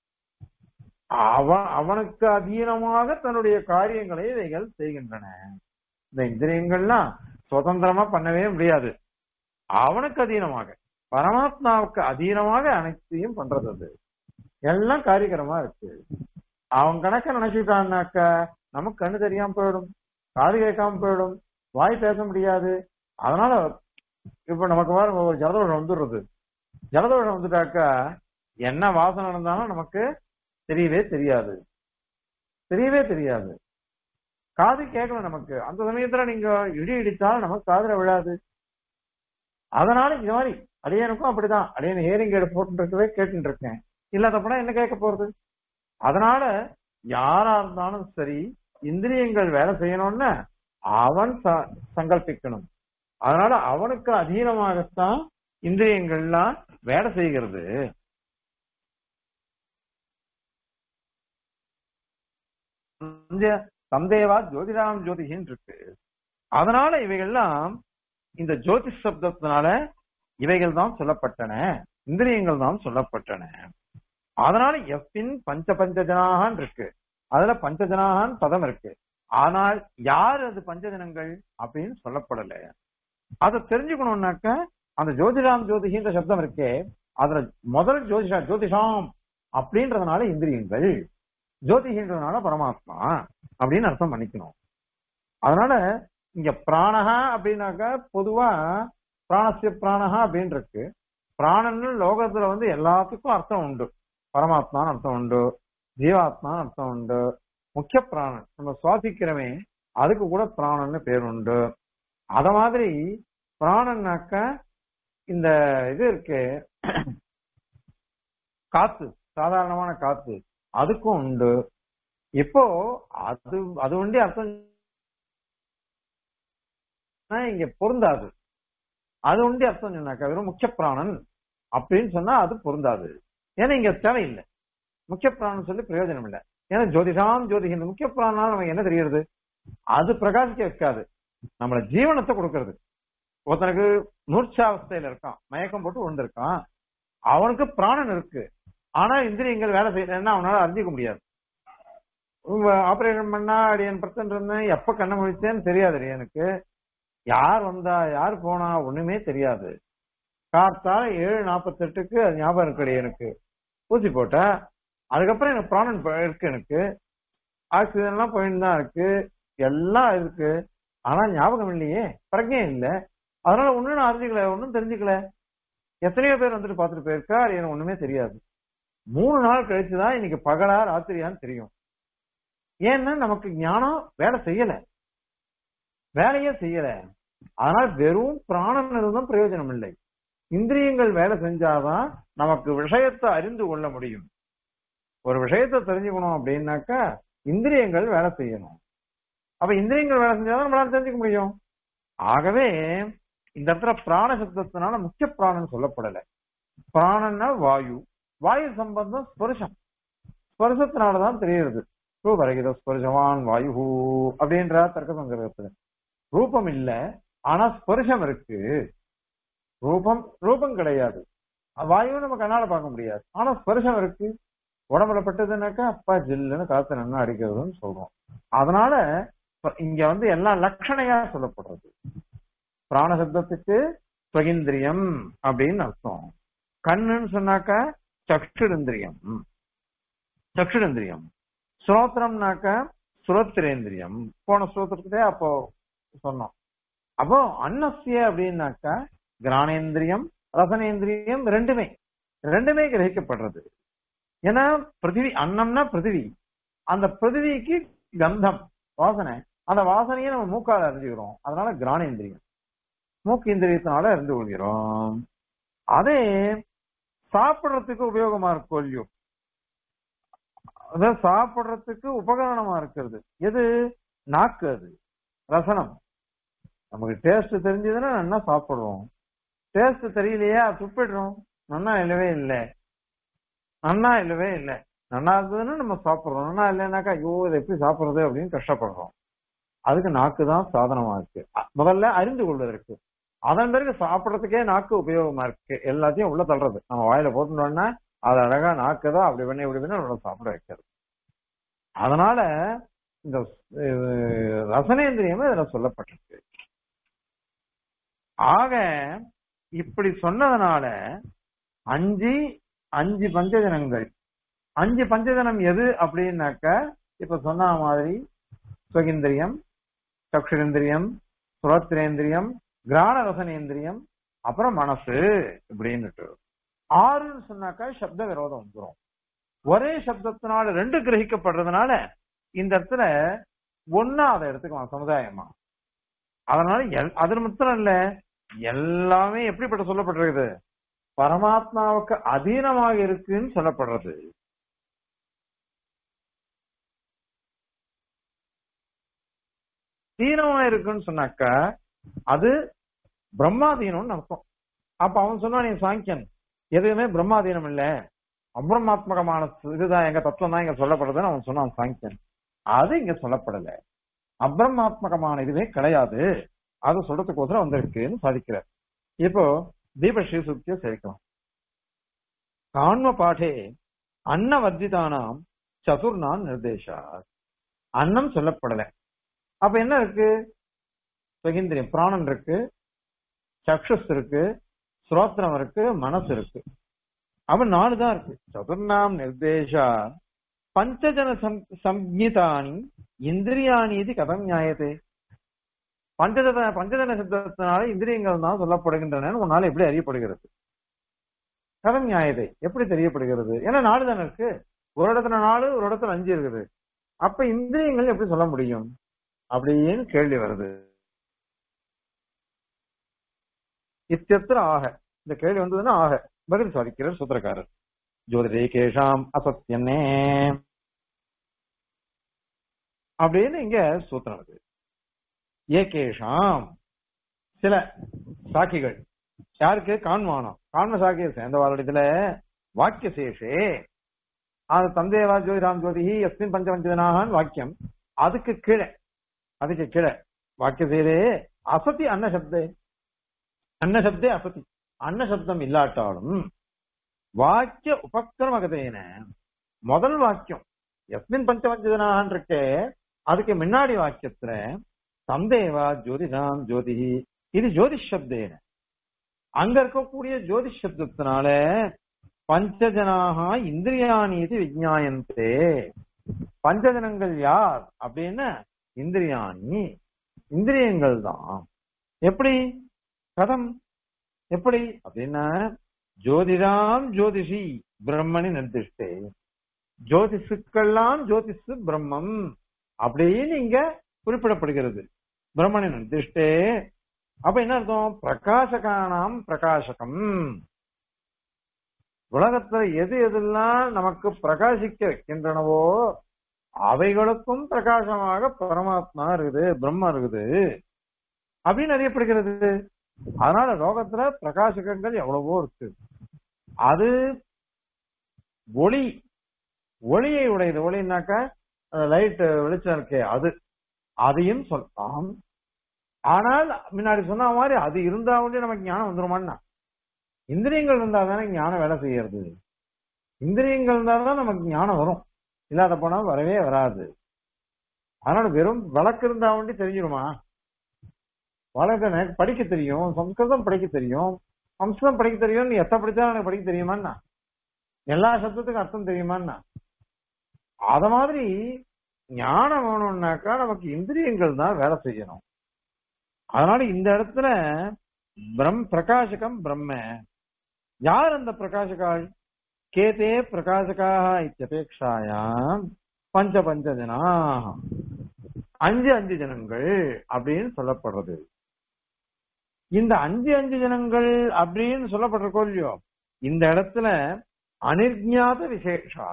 அவன் அவனுக்கு அதீனமாக தன்னுடைய காரியங்களை இவைகள் செய்கின்றன இந்த இந்திரியங்கள்லாம் சுதந்திரமா பண்ணவே முடியாது அவனுக்கு அதீனமாக பரமாத்மாவுக்கு அதீனமாக அனைத்தையும் பண்றது அது எல்லாம் காரியகரமா இருக்கு அவன் கணக்க நினைச்சுட்டான்னாக்க நமக்கு கண்ணு தெரியாம போயிடும் காது கேட்காம போயிடும் வாய் பேச முடியாது அதனால இப்ப நமக்கு வர ஒரு ஜலதோஷம் வந்துடுறது ஜலதோஷம் வந்துட்டாக்கா என்ன வாசனை இருந்தாலும் நமக்கு தெரியவே தெரியாது தெரியவே தெரியாது காது கேட்கல நமக்கு அந்த சமயத்துல நீங்க இடி இடித்தாலும் நமக்கு காதுல விழாது அதனால இந்த மாதிரி அடியனுக்கும் அப்படிதான் அடியன் ஹியரிங் ஏடு போட்டு இருக்கவே கேட்டுட்டு இருக்கேன் இல்லாதப்பனா என்ன கேட்க போறது அதனால யாரா இருந்தாலும் சரி இந்திரியங்கள் வேலை செய்யணும்னு அவன் ச- சங்கல்பிக்கணும் அதனால அவனுக்கு அதீனமாகத்தான் இந்திரியங்கள்லாம் வேலை செய்கிறது இந்த- தந்தேவா ஜோதிராம் ஜோதிகின்னு இருக்கு அதனால இவைகள்லாம் இந்த ஜோதிஷ் சப்தத்தினால இவைகள் தான் சொல்லப்பட்டன இந்திரியங்கள் தான் சொல்லப்பட்டன அதனால எப்பின் பஞ்ச பஞ்சஜனாகான் இருக்கு அதுல பஞ்சஜனாகான் பதம் இருக்கு ஆனால் யார் அது பஞ்சஜனங்கள் அப்படின்னு சொல்லப்படல அதை தெரிஞ்சுக்கணும்னாக்க அந்த ஜோதிடாம் ஜோதிகின்ற சப்தம் இருக்கே அதுல முதல் ஜோதிஷா ஜோதிஷாம் அப்படின்றதுனால இந்திரியங்கள் ஜோதிகின்றதுனால பரமாத்மா அப்படின்னு அர்த்தம் பண்ணிக்கணும் அதனால இங்க பிராணஹா அப்படின்னாக்க பொதுவா பிராணசிய பிராணஹா அப்படின்னு இருக்கு பிராணன்னு லோகத்துல வந்து எல்லாத்துக்கும் அர்த்தம் உண்டு பரமாத்மான்னு அர்த்தம் உண்டு ஜீவாத்மான்னு அர்த்தம் உண்டு முக்கிய பிராணன் நம்ம சுவாசிக்கிறமே அதுக்கு கூட பிராணன்னு பேர் உண்டு அத மாதிரி பிராணன்னாக்க இந்த இது இருக்கு காத்து சாதாரணமான காத்து அதுக்கும் உண்டு இப்போ அது அது ஒண்டி அர்த்தம் ஆனா இங்க பொருந்தாது அது ஒண்டி அர்த்தம் சொன்னாக்கா வெறும் முக்கிய பிராணன் அப்படின்னு சொன்னா அது பொருந்தாது ஏன்னா இங்க தேவையில்லை முக்கிய பிராணன் சொல்லி பிரயோஜனம் இல்லை ஏன்னா ஜோதிஷாம் ஜோதிஷம் இந்த முக்கிய பிராணம் நமக்கு என்ன தெரியுது அது பிரகாசிக்க வைக்காது நம்மள ஜீவனத்தை கொடுக்கறது ஒருத்தனுக்கு மூர்ச்சாவஸ்தையில இருக்கான் மயக்கம் போட்டு விழுந்திருக்கான் அவனுக்கு பிராணன் இருக்கு ஆனா இந்திரியங்கள் வேலை செய்யலன்னா அவனால அறிஞ்சிக்க முடியாது ஆபரேஷன் பண்ணா அடியன் பிரச்சனை இருந்தேன் எப்ப கண்ண முடிச்சேன்னு தெரியாது எனக்கு யார் வந்தா யார் போனா ஒண்ணுமே தெரியாது கார்த்தால ஏழு நாற்பத்தெட்டுக்கு அது ஞாபகம் இருக்கு எனக்கு ஊசி போட்டா அதுக்கப்புறம் எனக்கு பிராணன் ப- இருக்கு எனக்கு ஆக்சிஜன் எல்லாம் போயிட்டு தான் இருக்கு எல்லாம் இருக்கு ஆனா ஞாபகம் இல்லையே பிரஜை இல்ல அதனால ஒண்ணும் நான் அறிஞ்சுக்கல ஒண்ணும் தெரிஞ்சுக்கல எத்தனையோ பேர் வந்துட்டு பார்த்துட்டு போயிருக்கா அது எனக்கு ஒண்ணுமே தெரியாது மூணு நாள் கழிச்சுதான் இன்னைக்கு பகலா ராத்திரியான்னு தெரியும் ஏன்னா நமக்கு ஞானம் வேலை செய்யல வேலையே செய்யல அதனால வெறும் பிராணன் இருந்தும் பிரயோஜனம் இல்லை இந்திரியங்கள் வேலை செஞ்சாதான் நமக்கு விஷயத்தை அறிந்து கொள்ள முடியும் ஒரு விஷயத்தை தெரிஞ்சுக்கணும் அப்படின்னாக்கா இந்திரியங்கள் வேலை செய்யணும் அப்ப இந்திரியங்கள் வேலை செஞ்சாதான் நம்மளால தெரிஞ்சுக்க முடியும் ஆகவே இந்த இடத்துல பிராண சப்தத்தினால முக்கிய பிராணன் சொல்லப்படல பிராணன்னா வாயு வாயு சம்பந்தம் ஸ்பர்ஷம் ஸ்பர்சத்தினாலதான் தெரியுது ரூபரகித ஸ்பர்ஷவான் வாயு அப்படின்ற தர்க்க சங்கரத்துல ரூபம் இல்ல ஆனா ஸ்பர்ஷம் இருக்கு ரூபம் ரூபம் கிடையாது வாயுவை நம்ம கண்ணால பார்க்க முடியாது ஆனா ஸ்பர்ஷம் இருக்கு உடம்புல பட்டதுன்னாக்கா அப்பா ஜில்லுன்னு காத்து நல்லா அடிக்கிறதுன்னு சொல்றோம் அதனால இப்ப இங்க வந்து எல்லாம் லட்சணையா சொல்லப்படுறது பிராண சப்தத்துக்கு ஸ்வகிந்திரியம் அப்படின்னு அர்த்தம் கண்ணுன்னு சொன்னாக்கா சக்ஷுரந்திரியம் சக்ஷுரந்திரியம் ஸ்ரோத்திரம்னாக்க சுரோத்திரேந்திரியம் போன ஸ்ரோத்திரத்திலே அப்போ சொன்னோம் அப்போ அன்னசிய அப்படின்னாக்கா கிராணேந்திரியம் ரசனேந்திரியம் ரெண்டுமே ரெண்டுமே கிரகிக்கப்படுறது ஏன்னா பிருத்திவி அன்னம்னா பிருத்திவி அந்த பிருத்திவிக்கு கந்தம் வாசனை அந்த வாசனையை நம்ம மூக்கால அறிஞ்சுக்கிறோம் அதனால கிராணேந்திரியம் மூக்கு இந்திரியத்தினால அறிந்து கொள்கிறோம் அதே சாப்பிடுறதுக்கு உபயோகமா இருக்கும் இல்லையோ அதான் சாப்பிடுறதுக்கு உபகரணமா இருக்கிறது எது நாக்கு அது ரசனம் நமக்கு டேஸ்ட் தெரிஞ்சதுன்னா நல்லா சாப்பிடுவோம் டேஸ்ட் தெரியலையா துப்பிடுறோம் நன்னா இல்லவே இல்லை நன்னா இல்லவே இல்லை நன்னா இருந்ததுன்னா நம்ம சாப்பிடுறோம் நன்னா இல்லைனாக்கா ஐயோ இதை எப்படி சாப்பிடுறது அப்படின்னு கஷ்டப்படுறோம் அதுக்கு நாக்கு தான் சாதனமா இருக்கு அ- முதல்ல அறிந்து கொள்வதற்கு அதன் பிறகு சாப்பிடுறதுக்கே நாக்கு உபயோகமா இருக்கு எல்லாத்தையும் உள்ள தள்ளுறது நம்ம வாயில போட்டுட்டோம்னா அது அழகா நாக்கு தான் அப்படி பண்ணி இப்படி பண்ணி நம்மள சாப்பிட வைக்கிறது அதனால இந்த அஹ், ரசனேந்திரியமே இதுல சொல்லப்பட்டிருக்கு ஆக இப்படி சொன்னதுனால அஞ்சு அஞ்சு பஞ்சஜனங்கள் அஞ்சு பஞ்சஜனம் எது அப்படின்னாக்க இப்ப சொன்ன மாதிரி சுகேந்திரியம் சக்ஷுரேந்திரியம் சுரோத்திரேந்திரியம் கிராண ரசனேந்திரியம் அப்புறம் மனசு இப்படின்னுட்டு ஆறுன்னு சொன்னாக்கா சப்த விரோதம் வந்துரும் ஒரே சப்தத்தினால ரெண்டு கிரகிக்கப்படுறதுனால இந்த இடத்துல ஒன்னா அதை எடுத்துக்கலாம் சமுதாயமா அதனால எல்- அது மாத்திரம் இல்ல எல்லாமே எப்படிப்பட்ட சொல்லப்பட்டிருக்குது பரமாத்மாவுக்கு அதீனமாக இருக்குன்னு சொல்லப்படுறது தீனமா இருக்குன்னு சொன்னாக்கா அது பிரம்மாதீனம்னு அர்த்தம் அப்ப அவன் சொன்னா நீ சாங்கியன் எதுவுமே பிரம்மாதீனம் இல்ல அப்ரமாத்மகமான இதுதான் எங்க தத்துவம் தான் இங்க சொல்லப்படுதுன்னு அவன் சொன்னான் சாங்கியன் அது இங்க சொல்லப்படல அப்ரமாத்மகமான இதுவே கிடையாது அது சொல்றதுக்கோசரம் வந்திருக்குன்னு சாதிக்கிறார் இப்போ தீபஸ்ரீ சுத்திய சேர்க்கலாம் காண்ம பாடே அன்னவர்ஜிதானாம் சதுர்னாம் நிர்தேஷா அன்னம் சொல்லப்படல அப்ப என்ன இருக்கு சுகேந்திரியம் பிராணன் இருக்கு சக்ஷஸ் இருக்கு ஸ்ரோத்திரம் இருக்கு மனசு இருக்கு அப்ப நாலு தான் இருக்கு சதுர்ணாம் நிர்தேஷா பஞ்சஜன சம் சம்ஹிதானி இந்திரியாணி இது கதம் நியாயத்தே பஞ்சஜன பஞ்சஜன சித்தத்தினால இந்திரியங்கள் தான் சொல்லப்படுகின்றன உன்னால எப்படி அறியப்படுகிறது கதம் நியாயத்தை எப்படி தெரியப்படுகிறது ஏன்னா நாலு தானே இருக்கு ஒரு இடத்துல நாலு ஒரு இடத்துல அஞ்சு இருக்குது அப்ப இந்திரியங்கள் எப்படி சொல்ல முடியும் அப்படின்னு கேள்வி வருது இத்தியத்திர ஆக இந்த கேள்வி வந்ததுன்னா ஆக பதில் சாதிக்கிறார் சூத்திரக்காரர் ஜோதிடே கேஷாம் அசத்தியன்னே அப்படின்னு இங்க சூத்திரம் இருக்கு ஏகேஷாம் சில சாக்கிகள் யாருக்கு காண்மானம் காண்ம சாக்கியை சேர்ந்தவாரிடத்துல வாக்கிய சேஷே அது தந்தேவா ஜோதிராம் ஜோதிஹி எஸ்மின் பஞ்சபஞ்சனாகான் வாக்கியம் அதுக்கு கீழே அதுக்கு கீழே வாக்கிய சேரே அசதி அன்ன சப்தே அன்ன சப்தே அசதி அன்ன சப்தம் இல்லாட்டாலும் வாக்கிய உபக்கிரமகதேன முதல் வாக்கியம் எஸ்மின் பஞ்சபஞ்சனாகான் இருக்கே அதுக்கு முன்னாடி வாக்கியத்துல தந்தேவா ஜோதிஷாம் ஜோதிஹி இது ஜோதிஷ் சப்தேன அங்க இருக்கக்கூடிய ஜோதிஷ் சப்தத்தினால பஞ்சஜனாக இந்திரியாணி இது விஜயாயந்தே பஞ்சஜனங்கள் யார் அப்படின்னு இந்திரியாணி இந்திரியங்கள் தான் எப்படி கதம் எப்படி அப்படின்னா ஜோதிடாம் ஜோதிஷி பிரம்மணி நிர்திஷ்டே ஜோதிஷுக்கெல்லாம் ஜோதிஷு பிரம்மம் அப்படின்னு இங்க குறிப்பிடப்படுகிறது பிரம்மணி நிர்திஷ்டே அப்ப என்ன அர்த்தம் பிரகாசகானாம் பிரகாசகம் உலகத்துல எது எதெல்லாம் நமக்கு பிரகாசிக்க வைக்கின்றனவோ அவைகளுக்கும் பிரகாசமாக பரமாத்மா இருக்குது பிரம்ம இருக்குது அப்படின்னு அறியப்படுகிறது அதனால லோகத்துல பிரகாசகங்கள் எவ்வளவோ இருக்கு அது ஒளி ஒளியை உடையது ஒளினாக்கா லைட் வெளிச்சம் இருக்கே அது அதையும் சொல்லலாம் ஆனால் முன்னாடி சொன்ன மாதிரி அது இருந்தா ஒன்றே நமக்கு ஞானம் வந்துருமான்னா இந்திரியங்கள் இருந்தா தானே ஞானம் வேலை செய்யறது இந்திரியங்கள் இருந்தா தான் நமக்கு ஞானம் வரும் இல்லாத போனா வரவே வராது அதனால வெறும் விளக்கு இருந்தா ஒண்டி தெரிஞ்சிருமா வழக்கு எனக்கு படிக்க தெரியும் சம்ஸ்கிருதம் படிக்க தெரியும் சம்ஸ்கிருதம் படிக்க தெரியும் நீ எத்த படிச்சாலும் எனக்கு படிக்க தெரியுமான்னா எல்லா சப்தத்துக்கும் அர்த்தம் தெரியுமான்னா அத மாதிரி ஞானம் வேணும்னாக்கா நமக்கு இந்திரியங்கள் தான் வேலை செய்யணும் அதனால இந்த இடத்துல பிரம் பிரகாசகம் பிரம்ம யார் அந்த பிரகாசகாள் கேதே பிரகாசகாக இத்தியபேட்சாயாம் பஞ்ச பஞ்ச ஜனா அஞ்சு அஞ்சு ஜனங்கள் அப்படின்னு சொல்லப்படுறது இந்த அஞ்சு அஞ்சு ஜனங்கள் அப்படின்னு சொல்லப்படுறக்கோ இல்லையோ இந்த இடத்துல அனிர்ஞாத விசேஷா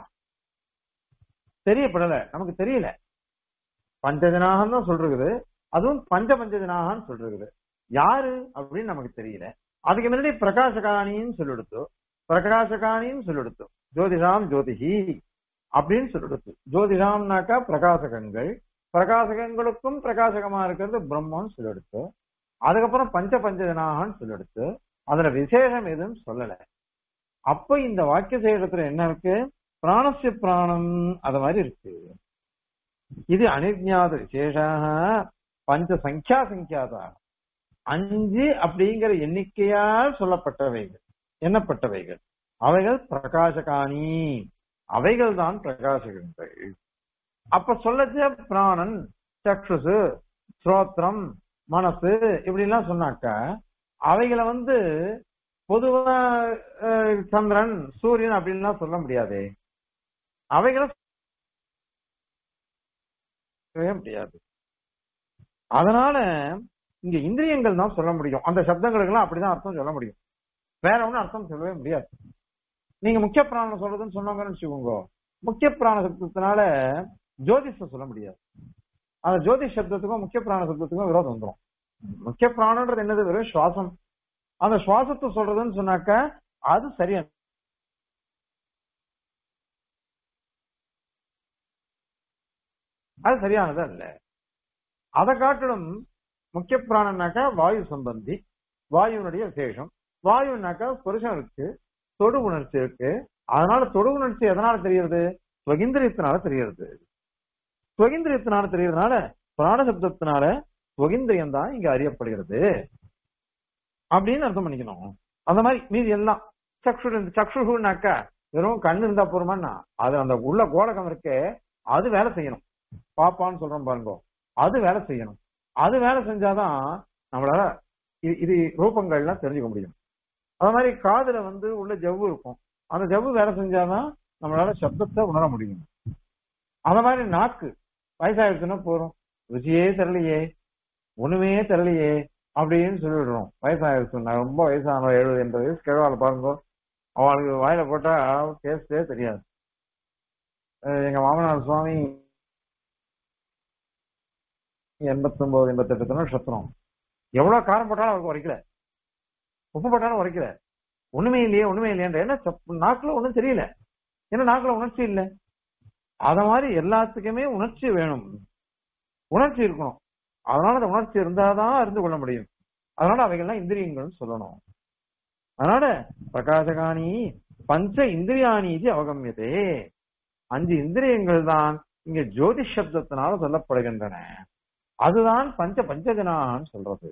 தெரியப்படல நமக்கு தெரியல பஞ்சஜனாகம் தான் சொல்றது அதுவும் பஞ்ச பஞ்சஜனாகன்னு சொல்றது யாரு அப்படின்னு நமக்கு தெரியல அதுக்கு முன்னாடி பிரகாசகாணின்னு சொல்லிடுத்து பிரகாசகாணின்னு சொல்லிடுத்து ஜோதிஷாம் ஜோதிஷி அப்படின்னு சொல்லிடுத்து ஜோதிஷாம்னாக்கா பிரகாசகங்கள் பிரகாசகங்களுக்கும் பிரகாசகமா இருக்கிறது பிரம்மன்னு சொல்லிடுத்து அதுக்கப்புறம் பஞ்ச பஞ்சஜனாகன்னு சொல்லிடுத்து அதுல விசேஷம் எதுவும் சொல்லல அப்ப இந்த வாக்கிய சேஷத்துல என்ன இருக்கு பிராணசிய பிராணம் அது மாதிரி இருக்கு இது அனிர்ஞாத விசேஷாக பஞ்ச சங்கியா சங்கியாதா அஞ்சு அப்படிங்கிற எண்ணிக்கையால் சொல்லப்பட்டவைகள் எண்ணப்பட்டவைகள் அவைகள் பிரகாசகாணி அவைகள் தான் பிரகாசகங்கள் அப்ப சொல்லச்ச பிராணன் சக்ஷுசு ஸ்ரோத்திரம் மனசு இப்படி எல்லாம் சொன்னாக்க அவைகளை வந்து பொதுவா அஹ், சந்திரன் சூரியன் அப்படின்லாம் சொல்ல முடியாது அவைகளை சொல்லவே முடியாது அதனால இங்க இந்திரியங்கள் தான் சொல்ல முடியும் அந்த சப்தங்களுக்கு எல்லாம் அப்படிதான் அர்த்தம் சொல்ல முடியும் வேற ஒண்ணும் அர்த்தம் சொல்லவே முடியாது நீங்க முக்கிய பிராணம் சொல்றதுன்னு சொன்னாங்கன்னு வச்சுக்கோங்க முக்கிய பிராண சப்தத்தினால ஜோதிஷ சொல்ல முடியாது அந்த ஜோதிஷ் சப்தத்துக்கும் முக்கிய பிராண சப்தத்துக்கும் விரோதம் வந்துடும் முக்கிய பிராணன்றது என்னது வெறும் சுவாசம் அந்த சுவாசத்தை சொல்றதுன்னு சொன்னாக்க அது சரியா அது சரியானது அல்ல அதை காட்டிலும் முக்கிய பிராணம்னாக்கா வாயு சம்பந்தி வாயுனுடைய விசேஷம் வாயுனாக்கா புருஷனுக்கு தொடு உணர்ச்சி இருக்கு அதனால தொடு உணர்ச்சி எதனால தெரியுது ஸ்வகிந்திரியத்தினால தெரியுது ஸ்வகிந்திரியத்தினால தெரியறதுனால பிராண சப்தத்தினால ஸ்வகிந்திரியம் தான் இங்க அறியப்படுகிறது அப்படின்னு அர்த்தம் பண்ணிக்கணும் அந்த மாதிரி மீதி எல்லாம் சக்ஷு சக்ஷுனாக்கா வெறும் கண்ணு இருந்தா போருமான்னா அது அந்த உள்ள கோலகம் இருக்கே அது வேலை செய்யணும் பாப்பான்னு சொல்றோம் பாருங்க அது வேலை செய்யணும் அது வேலை செஞ்சாதான் நம்மளால இது- இது ரூபங்கள்லாம் தெரிஞ்சுக்க முடியும் அது மாதிரி காதுல வந்து உள்ள ஜவ்வு இருக்கும் அந்த ஜவ்வு வேலை செஞ்சாதான் நம்மளால சப்தத்தை உணர முடியும் அந்த மாதிரி நாக்கு வயசாயிருச்சுன்னா போறோம் ருச்சியே தெரியலையே ஒண்ணுமே தெரியலையே அப்படின்னு சொல்லிவிடுறோம் வயசாயிருச்சு நான் ரொம்ப வயசான எழுபது எண்பது வயசு கிழவால பாருங்க அவளுக்கு வாயில போட்டா டேஸ்டே தெரியாது அஹ் எங்க மாமனார் சுவாமி எண்பத்தி ஒன்பது எண்பத்தி எட்டு நட்சத்திரம் எவ்வளவு காரம் போட்டாலும் அவருக்கு உரைக்கல உப்பு போட்டாலும் உரைக்கல ஒண்ணுமே இல்லையே ஒண்ணுமே இல்லையன்ற ஏன்னா சப்- நாக்குல ஒண்ணும் தெரியல ஏன்னா நாக்குல உணர்ச்சி இல்லை அத மாதிரி எல்லாத்துக்குமே உணர்ச்சி வேணும் உணர்ச்சி இருக்கணும் அதனால அந்த உணர்ச்சி இருந்தாதான் அறிந்து கொள்ள முடியும் அதனால அவைகள்லாம் இந்திரியங்கள்னு சொல்லணும் அதனால பிரகாசகாணி பஞ்ச இந்திரியாணி இது அவகமியதே அஞ்சு இந்திரியங்கள் தான் இங்க ஜோதிஷ் சப்தத்தினால சொல்லப்படுகின்றன அதுதான் பஞ்ச பஞ்சஜனான்னு சொல்றது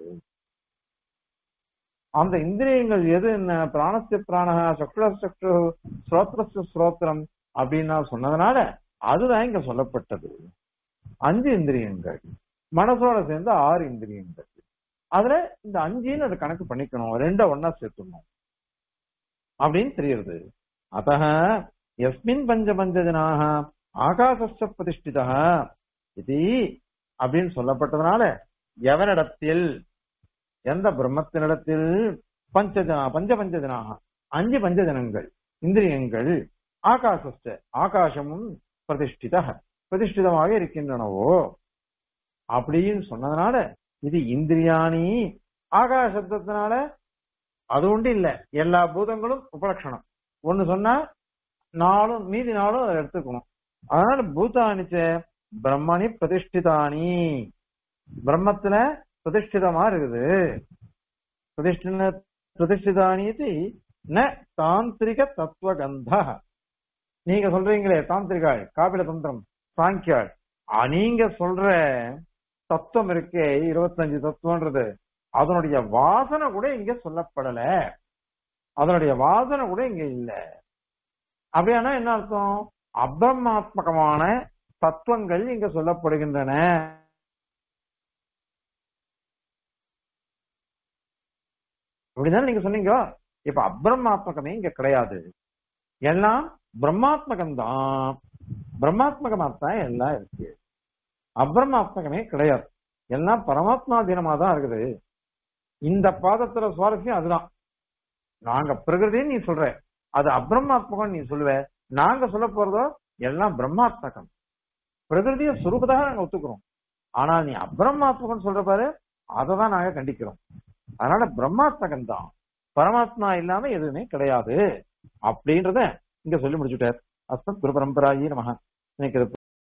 அந்த இந்திரியங்கள் எது என்ன பிராணஸ்ய பிராணஹா சக்ஷுர சக்ஷு ஸ்ரோத்ரஸ்ய ஸ்ரோத்திரம் அப்படின்னு நான் சொன்னதுனால அதுதான் இங்க சொல்லப்பட்டது அஞ்சு இந்திரியங்கள் மனசோட சேர்ந்து ஆறு இந்திரியங்கள் அதுல இந்த அஞ்சுன்னு அதை கணக்கு பண்ணிக்கணும் ரெண்ட ஒன்னா சேர்த்துடணும் அப்படின்னு தெரியுது அத்த எஸ்மின் பஞ்ச பஞ்சஜனாக ஆகாசஸ்ய பிரதிஷ்டிதா இது அப்படின்னு சொல்லப்பட்டதுனால எவனிடத்தில் எந்த பிரம்மத்தினிடத்தில் பஞ்சஜனா பஞ்ச பஞ்சஜனாக அஞ்சு பஞ்சஜனங்கள் இந்திரியங்கள் ஆகாசஸ்ட ஆகாசமும் பிரதிஷ்டித பிரதிஷ்டிதமாக இருக்கின்றனவோ அப்படின்னு சொன்னதுனால இது இந்திரியாணி ஆகாசத்தினால அது உண்டு இல்ல எல்லா பூதங்களும் உபலட்சணம் ஒண்ணு சொன்னா நாளும் மீதி நாளும் அதை எடுத்துக்கணும் அதனால பூதானிச்ச பிரம்மணி பிரதிஷ்டிதானி பிரம்மத்துல பிரதிஷ்டிதமா இருக்குது பிரதிஷ்டின பிரதிஷ்டிதானி இது ந தாந்திரிக தத்துவகந்த நீங்க சொல்றீங்களே தாந்திரிகாள் காபில தந்திரம் சாங்கியாள் அ, நீங்க சொல்ற தத்துவம் இருக்கே இருபத்தஞ்சு தத்துவம்ன்றது அதனுடைய வாசனை கூட இங்க சொல்லப்படல அதனுடைய வாசனை கூட இங்க இல்ல அப்படியானா என்ன அர்த்தம் அபிரமாத்மகமான தத்துவங்கள் இங்க சொல்லப்படுகின்றன அப்படிதான் நீங்க சொன்னீங்க இப்ப அபிரமாத்மகமே இங்க கிடையாது எல்லாம் பிரம்மாத்மகம் தான் பிரம்மாத்மகமா தான் எல்லாம் இருக்கு அபிரமாத்மகமே கிடையாது எல்லாம் பரமாத்மாதீனமா தான் இருக்குது இந்த பாதத்துல சுவாரஸ்யம் அதுதான் நாங்க பிரகிருதின்னு நீ சொல்ற அது அபிரமாத்மகம் நீ சொல்லுவ நாங்க சொல்ல போறதோ எல்லாம் பிரம்மாத்மகம் பிரகிருதிய சுரூபதாக நாங்க ஒத்துக்கிறோம் ஆனா நீ அபிரமாத்மகம் சொல்ற பாரு அதை தான் நாங்க கண்டிக்கிறோம் அதனால பிரம்மாத்மகம் தான் பரமாத்மா இல்லாம எதுவுமே கிடையாது அப்படின்றத இங்க சொல்லி முடிச்சுட்டார் அஸ்மத் குரு பரம்பராயி நமக இன்னைக்கு இது